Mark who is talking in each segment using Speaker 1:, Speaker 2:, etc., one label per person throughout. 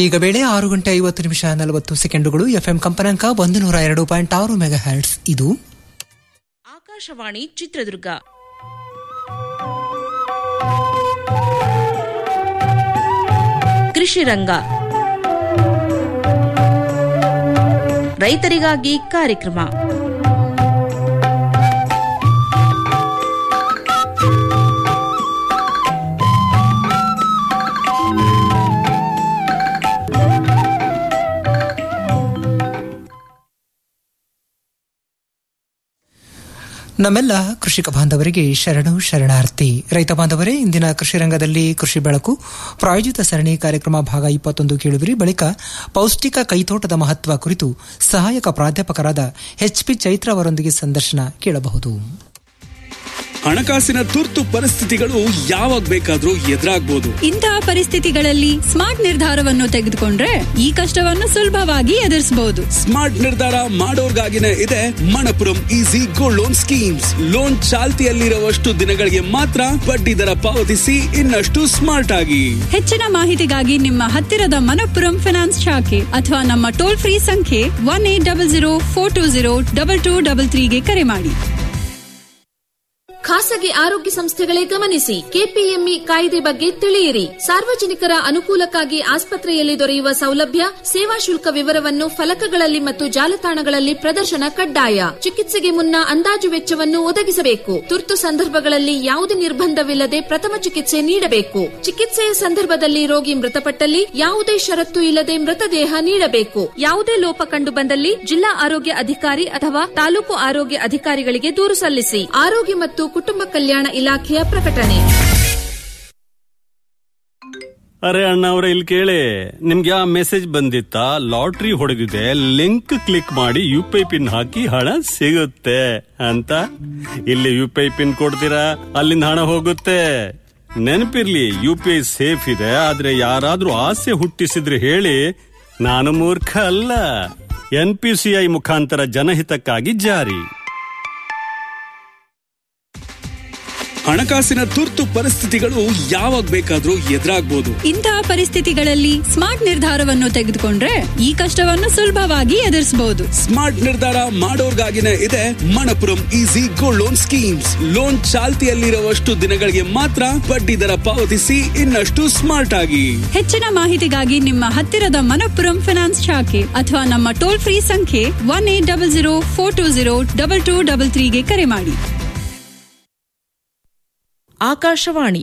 Speaker 1: ಈಗ ವೇಳೆ ಆರು ಗಂಟೆ ಐವತ್ತು ನಿಮಿಷ ನಲವತ್ತು ಸೆಕೆಂಡುಗಳು ಎಫ್ಎಂ ಕಂಪನಾಂಕ ಒಂದು ನೂರ ಎರಡು ಪಾಯಿಂಟ್ ಆರು ಮೆಗಾ ಹ್ಯಾಟ್ಸ್ ಇದು
Speaker 2: ಆಕಾಶವಾಣಿ ಚಿತ್ರದುರ್ಗ ಕೃಷಿ ರಂಗ ರೈತರಿಗಾಗಿ ಕಾರ್ಯಕ್ರಮ
Speaker 1: ನಮ್ಮೆಲ್ಲ ಕೃಷಿಕ ಬಾಂಧವರಿಗೆ ಶರಣು ಶರಣಾರ್ಥಿ ರೈತ ಬಾಂಧವರೇ ಇಂದಿನ ಕೃಷಿ ರಂಗದಲ್ಲಿ ಕೃಷಿ ಬೆಳಕು ಪ್ರಾಯೋಜಿತ ಸರಣಿ ಕಾರ್ಯಕ್ರಮ ಭಾಗ ಇಪ್ಪತ್ತೊಂದು ಕೇಳುವಿರಿ ಬಳಿಕ ಪೌಷ್ಟಿಕ ಕೈತೋಟದ ಮಹತ್ವ ಕುರಿತು ಸಹಾಯಕ ಪ್ರಾಧ್ಯಾಪಕರಾದ ಎಚ್ಪಿ ಚೈತ್ರ ಅವರೊಂದಿಗೆ ಸಂದರ್ಶನ ಕೇಳಬಹುದು
Speaker 3: ಹಣಕಾಸಿನ ತುರ್ತು ಪರಿಸ್ಥಿತಿಗಳು ಯಾವಾಗ ಬೇಕಾದ್ರೂ ಎದುರಾಗ್ಬೋದು
Speaker 4: ಇಂತಹ ಪರಿಸ್ಥಿತಿಗಳಲ್ಲಿ ಸ್ಮಾರ್ಟ್ ನಿರ್ಧಾರವನ್ನು ತೆಗೆದುಕೊಂಡ್ರೆ ಈ ಕಷ್ಟವನ್ನು ಸುಲಭವಾಗಿ ಎದುರಿಸಬಹುದು
Speaker 3: ಸ್ಮಾರ್ಟ್ ನಿರ್ಧಾರ ಮಾಡೋರ್ಗಾಗಿನೇ ಇದೆ Manappuram easy gold loan schemes loan ಚಾಲ್ತಿಯಲ್ಲಿರುವಷ್ಟು ದಿನಗಳಿಗೆ ಮಾತ್ರ ಬಡ್ಡಿ ದರ ಪಾವತಿಸಿ ಇನ್ನಷ್ಟು ಸ್ಮಾರ್ಟ್ ಆಗಿ
Speaker 4: ಹೆಚ್ಚಿನ ಮಾಹಿತಿಗಾಗಿ ನಿಮ್ಮ ಹತ್ತಿರದ ಮನಪ್ಪುರಂ ಫಿನಾನ್ಸ್ ಶಾಖೆ ಅಥವಾ ನಮ್ಮ ಟೋಲ್ ಫ್ರೀ ಸಂಖ್ಯೆ one eight double zero four two zero double two double ತ್ರೀಗೆ ಕರೆ ಮಾಡಿ
Speaker 5: ಖಾಸಗಿ ಆರೋಗ್ಯ ಸಂಸ್ಥೆಗಳೇ ಗಮನಿಸಿ ಕೆಪಿಎಂಇ ಕಾಯ್ದೆ ಬಗ್ಗೆ ತಿಳಿಯಿರಿ ಸಾರ್ವಜನಿಕರ ಅನುಕೂಲಕ್ಕಾಗಿ ಆಸ್ಪತ್ರೆಯಲ್ಲಿ ದೊರೆಯುವ ಸೌಲಭ್ಯ ಸೇವಾ ಶುಲ್ಕ ವಿವರವನ್ನು ಫಲಕಗಳಲ್ಲಿ ಮತ್ತು ಜಾಲತಾಣಗಳಲ್ಲಿ ಪ್ರದರ್ಶನ ಕಡ್ಡಾಯ ಚಿಕಿತ್ಸೆಗೆ ಮುನ್ನ ಅಂದಾಜು ವೆಚ್ಚವನ್ನು ಒದಗಿಸಬೇಕು ತುರ್ತು ಸಂದರ್ಭಗಳಲ್ಲಿ ಯಾವುದೇ ನಿರ್ಬಂಧವಿಲ್ಲದೆ ಪ್ರಥಮ ಚಿಕಿತ್ಸೆ ನೀಡಬೇಕು ಚಿಕಿತ್ಸೆಯ ಸಂದರ್ಭದಲ್ಲಿ ರೋಗಿ ಮೃತಪಟ್ಟಲ್ಲಿ ಯಾವುದೇ ಷರತ್ತು ಇಲ್ಲದೆ ಮೃತದೇಹ ನೀಡಬೇಕು ಯಾವುದೇ ಲೋಪ ಕಂಡು ಬಂದಲ್ಲಿ ಜಿಲ್ಲಾ ಆರೋಗ್ಯ ಅಧಿಕಾರಿ ಅಥವಾ ತಾಲೂಕು ಆರೋಗ್ಯ ಅಧಿಕಾರಿಗಳಿಗೆ ದೂರು ಸಲ್ಲಿಸಿ ಆರೋಗ್ಯ ಮತ್ತು ಕುಟುಂಬ ಕಲ್ಯಾಣ ಇಲಾಖೆಯ ಪ್ರಕಟಣೆ
Speaker 6: ಅರೆ ಅಣ್ಣ ಅವ್ರೆ ಇಲ್ಲಿ ಕೇಳಿ ನಿಮ್ಗೆ ಆ ಮೆಸೇಜ್ ಬಂದಿತ್ತಾ ಲಾಟ್ರಿ ಹೊಡೆದಿದೆ ಲಿಂಕ್ ಕ್ಲಿಕ್ ಮಾಡಿ ಯು ಪಿ ಐ ಪಿನ್ ಹಾಕಿ ಹಣ ಸಿಗುತ್ತೆ ಅಂತ ಇಲ್ಲಿ ಯು ಪಿ ಐ ಪಿನ್ ಕೊಡ್ತೀರಾ ಅಲ್ಲಿಂದ ಹಣ ಹೋಗುತ್ತೆ ನೆನಪಿರ್ಲಿ ಯು ಪಿ ಐ ಸೇಫ್ ಇದೆ ಆದ್ರೆ ಯಾರಾದ್ರೂ ಆಸೆ ಹುಟ್ಟಿಸಿದ್ರೆ ಹೇಳಿ ನಾನು ಮೂರ್ಖ ಅಲ್ಲ ಎನ್ ಪಿ ಸಿ ಐ ಮುಖಾಂತರ ಜನಹಿತಕ್ಕಾಗಿ ಜಾರಿ
Speaker 3: ಹಣಕಾಸಿನ ತುರ್ತು ಪರಿಸ್ಥಿತಿಗಳು ಯಾವಾಗ ಬೇಕಾದ್ರೂ ಎದುರಾಗ್ಬೋದು
Speaker 4: ಇಂತಹ ಪರಿಸ್ಥಿತಿಗಳಲ್ಲಿ ಸ್ಮಾರ್ಟ್ ನಿರ್ಧಾರವನ್ನು ತೆಗೆದುಕೊಂಡ್ರೆ ಈ ಕಷ್ಟವನ್ನು ಸುಲಭವಾಗಿ ಎದುರಿಸಬಹುದು
Speaker 3: ಸ್ಮಾರ್ಟ್ ನಿರ್ಧಾರ ಮಾಡೋರ್ಗಾಗಿನೇ ಇದೆ Manappuram easy gold loan schemes loan ಚಾಲ್ತಿಯಲ್ಲಿರುವಷ್ಟು ದಿನಗಳಿಗೆ ಮಾತ್ರ ಬಡ್ಡಿ ದರ ಪಾವತಿಸಿ ಇನ್ನಷ್ಟು ಸ್ಮಾರ್ಟ್ ಆಗಿ
Speaker 4: ಹೆಚ್ಚಿನ ಮಾಹಿತಿಗಾಗಿ ನಿಮ್ಮ ಹತ್ತಿರದ ಮನಪ್ಪುರಂ ಫಿನಾನ್ಸ್ ಶಾಖೆ ಅಥವಾ ನಮ್ಮ ಟೋಲ್ ಫ್ರೀ ಸಂಖ್ಯೆ one eight double zero four two zero double two double ತ್ರೀಗೆ ಕರೆ ಮಾಡಿ
Speaker 2: ಆಕಾಶವಾಣಿ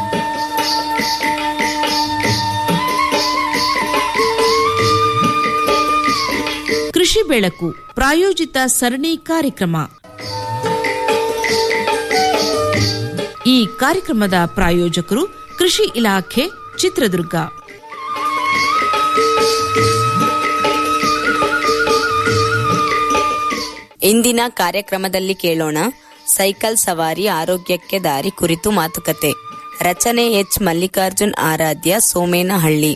Speaker 2: ಕೃಷಿ ಬೆಳಕು ಪ್ರಾಯೋಜಿತ ಸರಣಿ ಕಾರ್ಯಕ್ರಮ ಈ ಕಾರ್ಯಕ್ರಮದ ಪ್ರಾಯೋಜಕರು ಕೃಷಿ ಇಲಾಖೆ ಚಿತ್ರದುರ್ಗ
Speaker 7: ಇಂದಿನ ಕಾರ್ಯಕ್ರಮದಲ್ಲಿ ಕೇಳೋಣ ಸೈಕಲ್ ಸವಾರಿ ಆರೋಗ್ಯಕ್ಕೆ ದಾರಿ ಕುರಿತು ಮಾತುಕತೆ ರಚನೆ ಎಚ್ ಮಲ್ಲಿಕಾರ್ಜುನ್ ಆರಾಧ್ಯ ಸೋಮೇನಹಳ್ಳಿ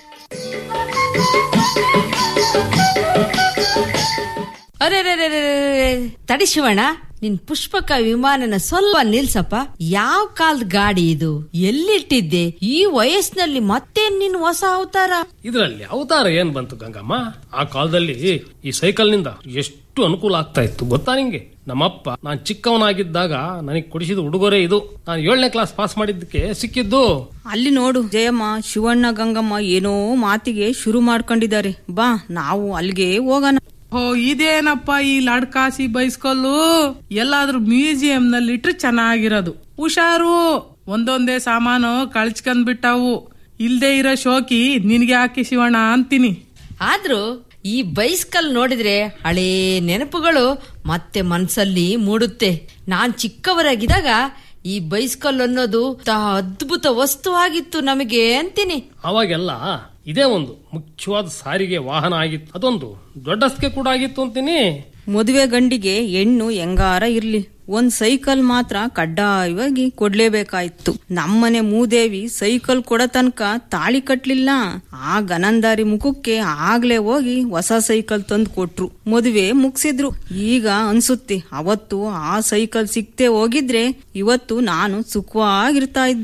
Speaker 8: ಅರೆ ತಡಿ ಶಿವಣ್ಣ ನಿನ್ ಪುಷ್ಪಕ ವಿಮಾನನ ಸ್ವಲ್ಪ ನಿಲ್ಸಪ್ಪ ಯಾವ ಕಾಲದ ಗಾಡಿ ಇದು ಎಲ್ಲಿಟ್ಟಿದ್ದೆ ಈ ವಯಸ್ಸಿನಲ್ಲಿ ಮತ್ತೆ ನಿನ್ ಹೊಸ ಅವತಾರ
Speaker 9: ಇದರಲ್ಲಿ ಅವತಾರ ಏನ್ ಬಂತು ಗಂಗಮ್ಮ ಆ ಕಾಲದಲ್ಲಿ ಈ ಸೈಕಲ್ ನಿಂದ ಎಷ್ಟು ಅನುಕೂಲ ಆಗ್ತಾ ಇತ್ತು ಗೊತ್ತಾ ನಿಂಗೆ ನಮ್ಮಪ್ಪ ನಾನ್ ಚಿಕ್ಕವನಾಗಿದ್ದಾಗ ನನಗೆ ಕೊಡಿಸಿದ ಉಡುಗೊರೆ ಇದು ನಾನು ಏಳನೇ ಕ್ಲಾಸ್ ಪಾಸ್ ಮಾಡಿದ್ದಕ್ಕೆ ಸಿಕ್ಕಿದ್ದು
Speaker 10: ಅಲ್ಲಿ ನೋಡು ಜಯಮ್ಮ ಶಿವಣ್ಣ ಗಂಗಮ್ಮ ಏನೋ ಮಾತಿಗೆ ಶುರು ಮಾಡ್ಕೊಂಡಿದ್ದಾರೆ ಬಾ ನಾವು ಅಲ್ಲಿಗೆ ಹೋಗೋಣ
Speaker 11: ಓ ಇದೇನಪ್ಪ ಈ ಲಡ್ಕಾಸಿ ಬೈಸ್ಕೊಲ್ಲು ಎಲ್ಲಾದ್ರೂ ಮ್ಯೂಸಿಯಂ ನಲ್ಲಿ ಇಟ್ರೆ ಚೆನ್ನಾಗಿರೋದು ಹುಷಾರು ಒಂದೊಂದೇ ಸಾಮಾನು ಕಳ್ಚ್ಕೊಂಡ್ ಬಿಟ್ಟಾವು ಇಲ್ದೇ ಇರೋ ಶೋಕಿ ನಿನ್ಗೆ ಹಾಕಿ ಶಿವಣ್ಣ ಅಂತೀನಿ
Speaker 8: ಆದ್ರೂ ಈ ಬೈಸ್ಕಲ್ ನೋಡಿದ್ರೆ ಹಳೇ ನೆನಪುಗಳು ಮತ್ತೆ ಮನ್ಸಲ್ಲಿ ಮೂಡುತ್ತೆ ನಾನ್ ಚಿಕ್ಕವರಾಗಿದ್ದಾಗ ಈ ಬೈಸ್ಕಲ್ ಅನ್ನೋದು ತ ಅದ್ಭುತ ವಸ್ತು ಆಗಿತ್ತು ನಮಗೆ ಅಂತೀನಿ
Speaker 9: ಅವಾಗೆಲ್ಲ ಇದೇ ಒಂದು ಮುಖ್ಯವಾದ ಸಾರಿಗೆ ವಾಹನ ಆಗಿತ್ತು ಅದೊಂದು ದೊಡ್ಡಸ್ಕೆ ಕೂಡ ಆಗಿತ್ತು ಅಂತೀನಿ
Speaker 10: ಮದುವೆ ಗಂಡಿಗೆ ಹೆಣ್ಣು ಹೆಂಗಾರ ಇರ್ಲಿ ಒಂದ್ ಸೈಕಲ್ ಮಾತ್ರ ಕಡ್ಡಾಯವಾಗಿ ಕೊಡ್ಲೇಬೇಕಾಯ್ತು ನಮ್ಮನೆ ಮೂದೇವಿ ಸೈಕಲ್ ಕೊಡ ತನಕ ತಾಳಿ ಕಟ್ಲಿಲ್ಲ ಆ ಗನಂದಾರಿ ಮುಖಕ್ಕೆ ಆಗ್ಲೇ ಹೋಗಿ ಹೊಸ ಸೈಕಲ್ ತಂದು ಕೊಟ್ರು ಮದುವೆ ಮುಗ್ಸಿದ್ರು ಈಗ ಅನ್ಸುತ್ತೆ ಅವತ್ತು ಆ ಸೈಕಲ್ ಸಿಕ್ತೆ ಹೋಗಿದ್ರೆ ಇವತ್ತು ನಾನು ಸುಖವಾಗಿರ್ತಾ ಇದ್ದೆ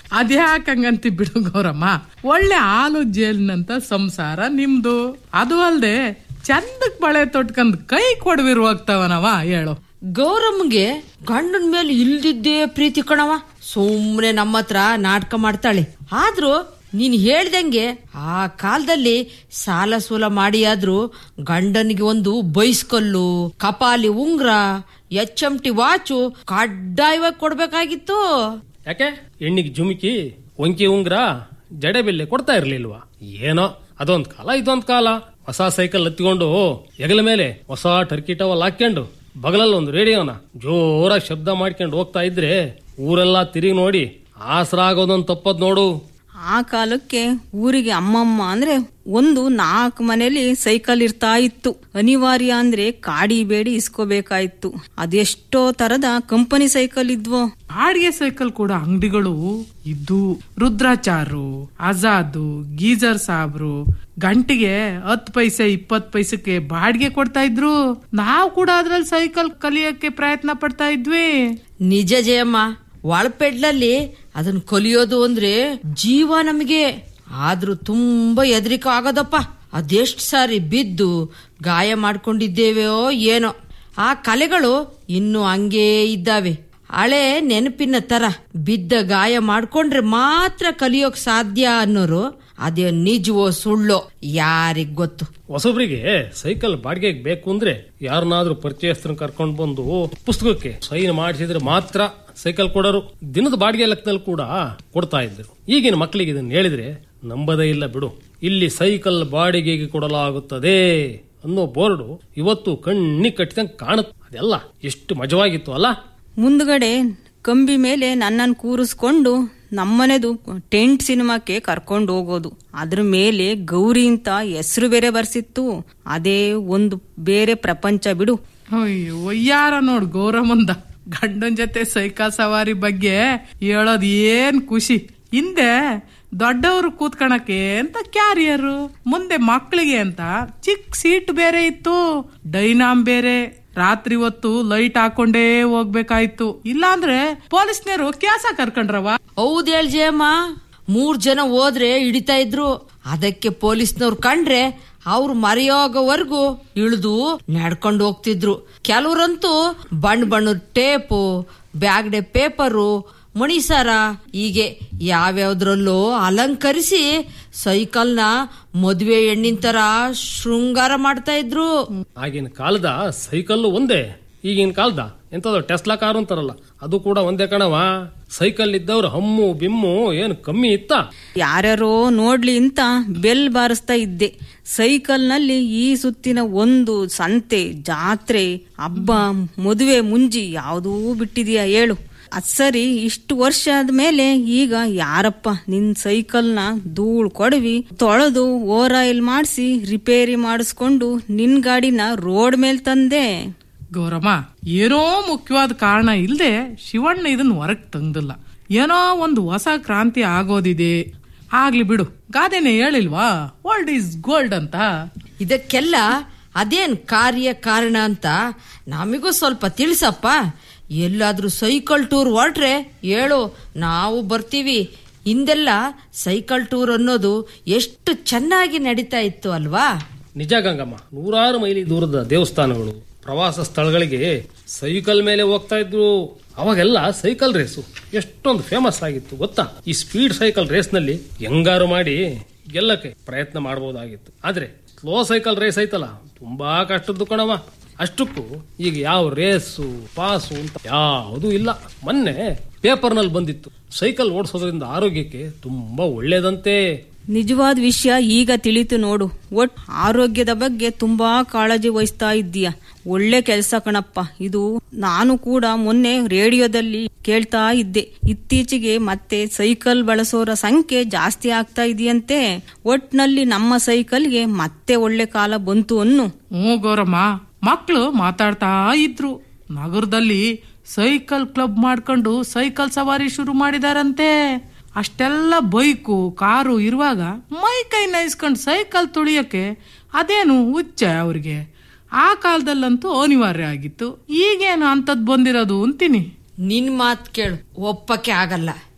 Speaker 11: ಅದ್ಯಾಕಂಗಂತಿ ಬಿಡು ಗೌರಮ್ಮ ಒಳ್ಳೆ ಹಾಲು ಜೇಲಿನಂತ ಸಂಸಾರ ನಿಮ್ದು ಅದು ಅಲ್ದೆ ಚಂದಕ್ ಬಳೆ ತೊಟ್ಕೊಂಡ್ ಕೈ ಕೊಡವಿರು ಹೋಗ್ತಾವನವ ಹೇಳು
Speaker 8: ಗೌರಮ್ಗೆ ಗಂಡನ ಮೇಲೆ ಇಲ್ದಿದ್ದೇ ಪ್ರೀತಿ ಕಣವ ಸುಮ್ನೆ ನಮ್ಮ ಹತ್ರ ನಾಟಕ ಮಾಡ್ತಾಳೆ ಆದ್ರೂ ನೀನ್ ಹೇಳ್ದಂಗೆ ಆ ಕಾಲದಲ್ಲಿ ಸಾಲ ಸೂಲ ಮಾಡಿ ಆದ್ರೂ ಗಂಡನಿಗೆ ಒಂದು ಬೈಸ್ಕಲ್ಲು ಕಪಾಲಿ ಉಂಗ್ರ ಎಚ್ ಎಂ ಟಿ ವಾಚು ಕಡ್ಡಾಯವಾಗಿ ಕೊಡ್ಬೇಕಾಗಿತ್ತು
Speaker 9: ಯಾಕೆ ಹೆಣ್ಣಿಗೆ ಜುಮುಕಿ ಒಂಕಿ ಉಂಗ್ರ ಜಡೆ ಬೆಲ್ಲೆ ಕೊಡ್ತಾ ಇರ್ಲಿಲ್ವಾ ಏನೋ ಅದೊಂದ್ ಕಾಲ ಇದೊಂದ್ ಕಾಲ ಹೊಸ ಸೈಕಲ್ ಹತ್ತಿಕೊಂಡು ಹೆಗಲ ಮೇಲೆ ಹೊಸ ಟರ್ಕಿ ಟವಲ್ ಹಾಕ್ಕೊಂಡು ಬಗಲಲ್ಲಿ ಒಂದು ರೇಡಿಯೋನ ಜೋರಾಗಿ ಶಬ್ದ ಮಾಡ್ಕೊಂಡು ಹೋಗ್ತಾ ಇದ್ರೆ ಊರೆಲ್ಲ ತಿರುಗಿ ನೋಡಿ ಆಸರ ಆಗೋದೊಂದು ತಪ್ಪದ್ ನೋಡು
Speaker 10: ಆ ಕಾಲಕ್ಕೆ ಊರಿಗೆ ಅಮ್ಮಮ್ಮ ಅಂದ್ರೆ ಒಂದು ನಾಲ್ಕು ಮನೇಲಿ ಸೈಕಲ್ ಇರ್ತಾ ಇತ್ತು ಅನಿವಾರ್ಯ ಅಂದ್ರೆ ಕಾಡಿ ಬೇಡಿ ಇಸ್ಕೋಬೇಕಾಯ್ತು ಅದೆಷ್ಟೋ ತರದ ಕಂಪನಿ ಸೈಕಲ್ ಇದ್ವೋ
Speaker 11: ಬಾಡಿಗೆ ಸೈಕಲ್ ಕೂಡ ಅಂಗಡಿಗಳು ಇದ್ದು ರುದ್ರಾಚಾರು ಆಜಾದು ಗೀಜರ್ ಸಾಬ್ರು ಗಂಟಿಗೆ ಹತ್ತು ಪೈಸೆ ಇಪ್ಪತ್ ಪೈಸಕ್ಕೆ ಬಾಡಿಗೆ ಕೊಡ್ತಾ ಇದ್ರು ನಾವು ಕೂಡ ಅದ್ರಲ್ಲಿ ಸೈಕಲ್ ಕಲಿಯಕ್ಕೆ ಪ್ರಯತ್ನ ಪಡ್ತಾ ಇದ್ವಿ
Speaker 8: ನಿಜ ಜಯಮ್ಮ ಒಳಪೆಡ್ಲಲ್ಲಿ ಅದನ್ನ ಕಲಿಯೋದು ಅಂದ್ರೆ ಜೀವ ನಮಗೆ ಆದ್ರೂ ತುಂಬಾ ಹೆದರಿಕೆ ಆಗೋದಪ್ಪ ಅದೆಷ್ಟ್ ಸಾರಿ ಬಿದ್ದು ಗಾಯ ಮಾಡ್ಕೊಂಡಿದ್ದೇವೆಯೋ ಏನೋ ಆ ಕಲೆಗಳು ಇನ್ನು ಹಂಗೇ ಇದ್ದಾವೆ ಹಳೆ ನೆನಪಿನ ತರ ಬಿದ್ದ ಗಾಯ ಮಾಡ್ಕೊಂಡ್ರೆ ಮಾತ್ರ ಕಲಿಯೋಕ್ ಸಾಧ್ಯ ಅನ್ನೋರು ಅದೇ ನಿಜವೋ ಸುಳ್ಳೋ ಯಾರಿಗ್ ಗೊತ್ತು
Speaker 9: ಹೊಸಬ್ರಿಗೆ ಸೈಕಲ್ ಬಾಡಿಗೆಗೆ ಬೇಕು ಅಂದ್ರೆ ಯಾರನ್ನಾದ್ರೂ ಪರಿಚಯಸ್ಥರನ್ನ ಕರ್ಕೊಂಡು ಬಂದು ಪುಸ್ತಕಕ್ಕೆ ಸೈನ್ ಮಾಡಿಸಿದ್ರೆ ಮಾತ್ರ ಸೈಕಲ್ ಕೊಡೋರು ದಿನದ ಬಾಡಿಗೆ ಲೆಕ್ಕದಲ್ಲಿ ಕೂಡ ಕೊಡ್ತಾ ಇದ್ರು ಈಗಿನ ಮಕ್ಕಳಿಗೆ ಇದನ್ನ ಹೇಳಿದ್ರೆ ನಂಬದೇ ಇಲ್ಲ ಬಿಡು ಇಲ್ಲಿ ಸೈಕಲ್ ಬಾಡಿಗೆಗೆ ಕೊಡಲಾಗುತ್ತದೆ ಅನ್ನೋ ಬೋರ್ಡು ಇವತ್ತು ಕಣ್ಣಿ ಕಟ್ಟಿದಂಗೆ ಕಾಣುತ್ತೆ ಅದೆಲ್ಲ ಎಷ್ಟು ಮಜವಾಗಿತ್ತು ಅಲ್ಲ
Speaker 10: ಮುಂದ್ಗಡೆ ಕಂಬಿ ಮೇಲೆ ನನ್ನನ್ನು ಕೂರಿಸ್ಕೊಂಡು ನಮ್ಮನೆದು ಟೆಂಟ್ ಸಿನಿಮಾಕ್ಕೆ ಕರ್ಕೊಂಡು ಹೋಗೋದು ಅದ್ರ ಮೇಲೆ ಗೌರಿ ಅಂತ ಹೆಸರು ಬೇರೆ ಬರ್ಸಿತ್ತು ಅದೇ ಒಂದು ಬೇರೆ ಪ್ರಪಂಚ ಬಿಡು
Speaker 11: ಅಯ್ಯೋ ಒಯ್ಯಾರ ನೋಡ್ ಗೌರಮ್ಮಂದ ಗಂಡನ್ ಜೊತೆ ಸೈಕಲ್ ಸವಾರಿ ಬಗ್ಗೆ ಹೇಳೋದ್ ಏನ್ ಖುಷಿ ಹಿಂದೆ ದೊಡ್ಡವರು ಕೂತ್ಕಣಕ್ಕೆ ಅಂತ ಕ್ಯಾರಿಯರು ಮುಂದೆ ಮಕ್ಕಳಿಗೆ ಅಂತ ಚಿಕ್ಕ ಸೀಟ್ ಬೇರೆ ಇತ್ತು ಡೈನಾಮ್ ಬೇರೆ ರಾತ್ರಿ ಹೊತ್ತು ಲೈಟ್ ಹಾಕೊಂಡೇ ಹೋಗ್ಬೇಕಾಯ್ತು ಇಲ್ಲಾಂದ್ರೆ ಪೊಲೀಸ್ನರು ಕ್ಯಾಸ ಕರ್ಕೊಂಡ್ರವ
Speaker 8: ಹೌದ್ ಹೇಳ್ ಜಯಮ್ಮ ಮೂರ್ ಜನ ಹೋದ್ರೆ ಹಿಡಿತಾ ಇದ್ರು ಅದಕ್ಕೆ ಪೊಲೀಸ್ನವ್ರು ಕಂಡ್ರೆ ಅವ್ರು ಮರೆಯೋಗೋವರೆಗೂ ಇಳಿದು ನಡ್ಕೊಂಡು ಹೋಗ್ತಿದ್ರು ಕೆಲವ್ರಂತೂ ಬಣ್ಣ ಬಣ್ಣದ ಟೇಪು ಬ್ಯಾಗ್ಡೆ ಪೇಪರು ಮಣಿಸಾರ ಹೀಗೆ ಯಾವ್ಯಾವ್ದ್ರಲ್ಲೋ ಅಲಂಕರಿಸಿ ಸೈಕಲ್ನ ಮದುವೆ ಹೆಣ್ಣಿನ ತರ ಶೃಂಗಾರ ಮಾಡ್ತಾ ಇದ್ರು
Speaker 9: ಆಗಿನ ಕಾಲದ ಸೈಕಲ್ ಒಂದೇ ಈಗಿನ ಕಾಲದ ಎಂತದೋ ಟೆಸ್ಲಾ ಕಾರು ಅಂತಾರಲ್ಲ ಅದು ಕೂಡ ಒಂದೇ ಕಣವ ಸೈಕಲ್ ಇದ್ದವ್ರು ಹಮ್ಮು ಬಿಮ್ಮು ಏನು ಕಮ್ಮಿ ಇತ್ತ
Speaker 10: ಯಾರ್ಯಾರೋ ನೋಡ್ಲಿ ಅಂತ ಬೆಲ್ ಬಾರಿಸ್ತಾ ಇದ್ದೆ ಸೈಕಲ್ನಲ್ಲಿ ಈ ಸುತ್ತಿನ ಒಂದು ಸಂತೆ ಜಾತ್ರೆ ಹಬ್ಬ ಮದುವೆ ಮುಂಜಿ ಯಾವುದೂ ಬಿಟ್ಟಿದೀಯ ಹೇಳು ಅದ್ ಸರಿ ಇಷ್ಟು ವರ್ಷ ಆದ್ಮೇಲೆ ಈಗ ಯಾರಪ್ಪ ನಿನ್ ಸೈಕಲ್ನ ಧೂಳ್ ಕೊಡವಿ ತೊಳೆದು ಓರ್ ಆಯಿಲ್ ಮಾಡಿಸಿ ರಿಪೇರಿ ಮಾಡಿಸ್ಕೊಂಡು ನಿನ್ ಗಾಡಿನ ರೋಡ್ ಮೇಲ್ ತಂದೆ
Speaker 11: ಗೌರಮ್ಮ ಏನೋ ಮುಖ್ಯವಾದ ಕಾರಣ ಇಲ್ದೆ ಶಿವಣ್ಣ ಇದನ್ನ ಹೊರಗ್ ತಂದಿಲ್ಲ ಏನೋ ಒಂದು ಹೊಸ ಕ್ರಾಂತಿ ಆಗೋದಿದೆ ಆಗ್ಲಿ ಬಿಡು ಗಾದೆನೆ ಹೇಳಿಲ್ವಾ ಓಲ್ಡ್ ಈಸ್ ಗೋಲ್ಡ್ ಅಂತ
Speaker 8: ಇದಕ್ಕೆಲ್ಲ ಅದೇನ್ ಕಾರ್ಯ ಕಾರಣ ಅಂತ ನಮಿಗೂ ಸ್ವಲ್ಪ ತಿಳಿಸಪ್ಪ ಎಲ್ಲಾದ್ರೂ ಸೈಕಲ್ ಟೂರ್ ಹೊರಟ್ರೆ ಹೇಳು ನಾವು ಬರ್ತೀವಿ ಹಿಂದೆಲ್ಲ ಸೈಕಲ್ ಟೂರ್ ಅನ್ನೋದು ಎಷ್ಟು ಚೆನ್ನಾಗಿ ನಡೀತಾ ಇತ್ತು ಅಲ್ವಾ
Speaker 9: ನಿಜ ಗಂಗಮ್ಮ ನೂರಾರು ಮೈಲಿ ದೂರದ ದೇವಸ್ಥಾನಗಳು ಪ್ರವಾಸ ಸ್ಥಳಗಳಿಗೆ ಸೈಕಲ್ ಮೇಲೆ ಹೋಗ್ತಾ ಇದ್ರು ಅವಾಗೆಲ್ಲ ಸೈಕಲ್ ರೇಸು ಎಷ್ಟೊಂದು ಫೇಮಸ್ ಆಗಿತ್ತು ಗೊತ್ತಾ ಈ ಸ್ಪೀಡ್ ಸೈಕಲ್ ರೇಸ್ ನಲ್ಲಿ ಹೆಂಗಾರು ಮಾಡಿ ಗೆಲ್ಲಕ್ಕೆ ಪ್ರಯತ್ನ ಮಾಡಬಹುದಾಗಿತ್ತು ಆದ್ರೆ ಸ್ಲೋ ಸೈಕಲ್ ರೇಸ್ ಐತಲ್ಲ ತುಂಬಾ ಕಷ್ಟದ್ದು ಕಣವ ಅಷ್ಟಕ್ಕೂ ಈಗ ಯಾವ ರೇಸು ಪಾಸು ಅಂತ ಯಾವುದೂ ಇಲ್ಲ ಮೊನ್ನೆ ಪೇಪರ್ನಲ್ಲಿ ಬಂದಿತ್ತು ಸೈಕಲ್ ಓಡಿಸೋದ್ರಿಂದ ಆರೋಗ್ಯಕ್ಕೆ ತುಂಬಾ ಒಳ್ಳೇದಂತೆ
Speaker 10: ನಿಜವಾದ ವಿಷಯ ಈಗ ತಿಳಿತು ನೋಡು ಒಟ್ ಆರೋಗ್ಯದ ಬಗ್ಗೆ ತುಂಬಾ ಕಾಳಜಿ ವಹಿಸ್ತಾ ಇದ್ದೀಯ ಒಳ್ಳೆ ಕೆಲಸ ಕಣಪ್ಪ ಇದು ನಾನು ಕೂಡ ಮೊನ್ನೆ ರೇಡಿಯೋದಲ್ಲಿ ಕೇಳ್ತಾ ಇದ್ದೆ ಇತ್ತೀಚೆಗೆ ಮತ್ತೆ ಸೈಕಲ್ ಬಳಸೋರ ಸಂಖ್ಯೆ ಜಾಸ್ತಿ ಆಗ್ತಾ ಇದೆಯಂತೆ ಒಟ್ನಲ್ಲಿ ನಮ್ಮ ಸೈಕಲ್ಗೆ ಮತ್ತೆ ಒಳ್ಳೆ ಕಾಲ ಬಂತು ಅನ್ನು
Speaker 11: ಹ್ಞೂ ಗೌರಮ್ಮ ಮಕ್ಕಳು ಮಾತಾಡ್ತಾ ಇದ್ರು ನಗರದಲ್ಲಿ ಸೈಕಲ್ ಕ್ಲಬ್ ಮಾಡ್ಕೊಂಡು ಸೈಕಲ್ ಸವಾರಿ ಶುರು ಮಾಡಿದಾರಂತೆ ಅಷ್ಟೆಲ್ಲ ಬೈಕು ಕಾರು ಇರುವಾಗ ಮೈ ಕೈ ನೈಸ್ಕೊಂಡು ಸೈಕಲ್ ತುಳಿಯಕ್ಕೆ ಅದೇನು ಹುಚ್ಚ ಅವ್ರಿಗೆ ಆ ಕಾಲದಲ್ಲಂತೂ ಅನಿವಾರ್ಯ ಆಗಿತ್ತು ಈಗೇನು ಅಂತದ್ ಬಂದಿರೋದು ಅಂತೀನಿ
Speaker 8: ನಿನ್ ಮಾತ್ ಕೇಳು ಒಪ್ಪಕ್ಕೆ ಆಗಲ್ಲ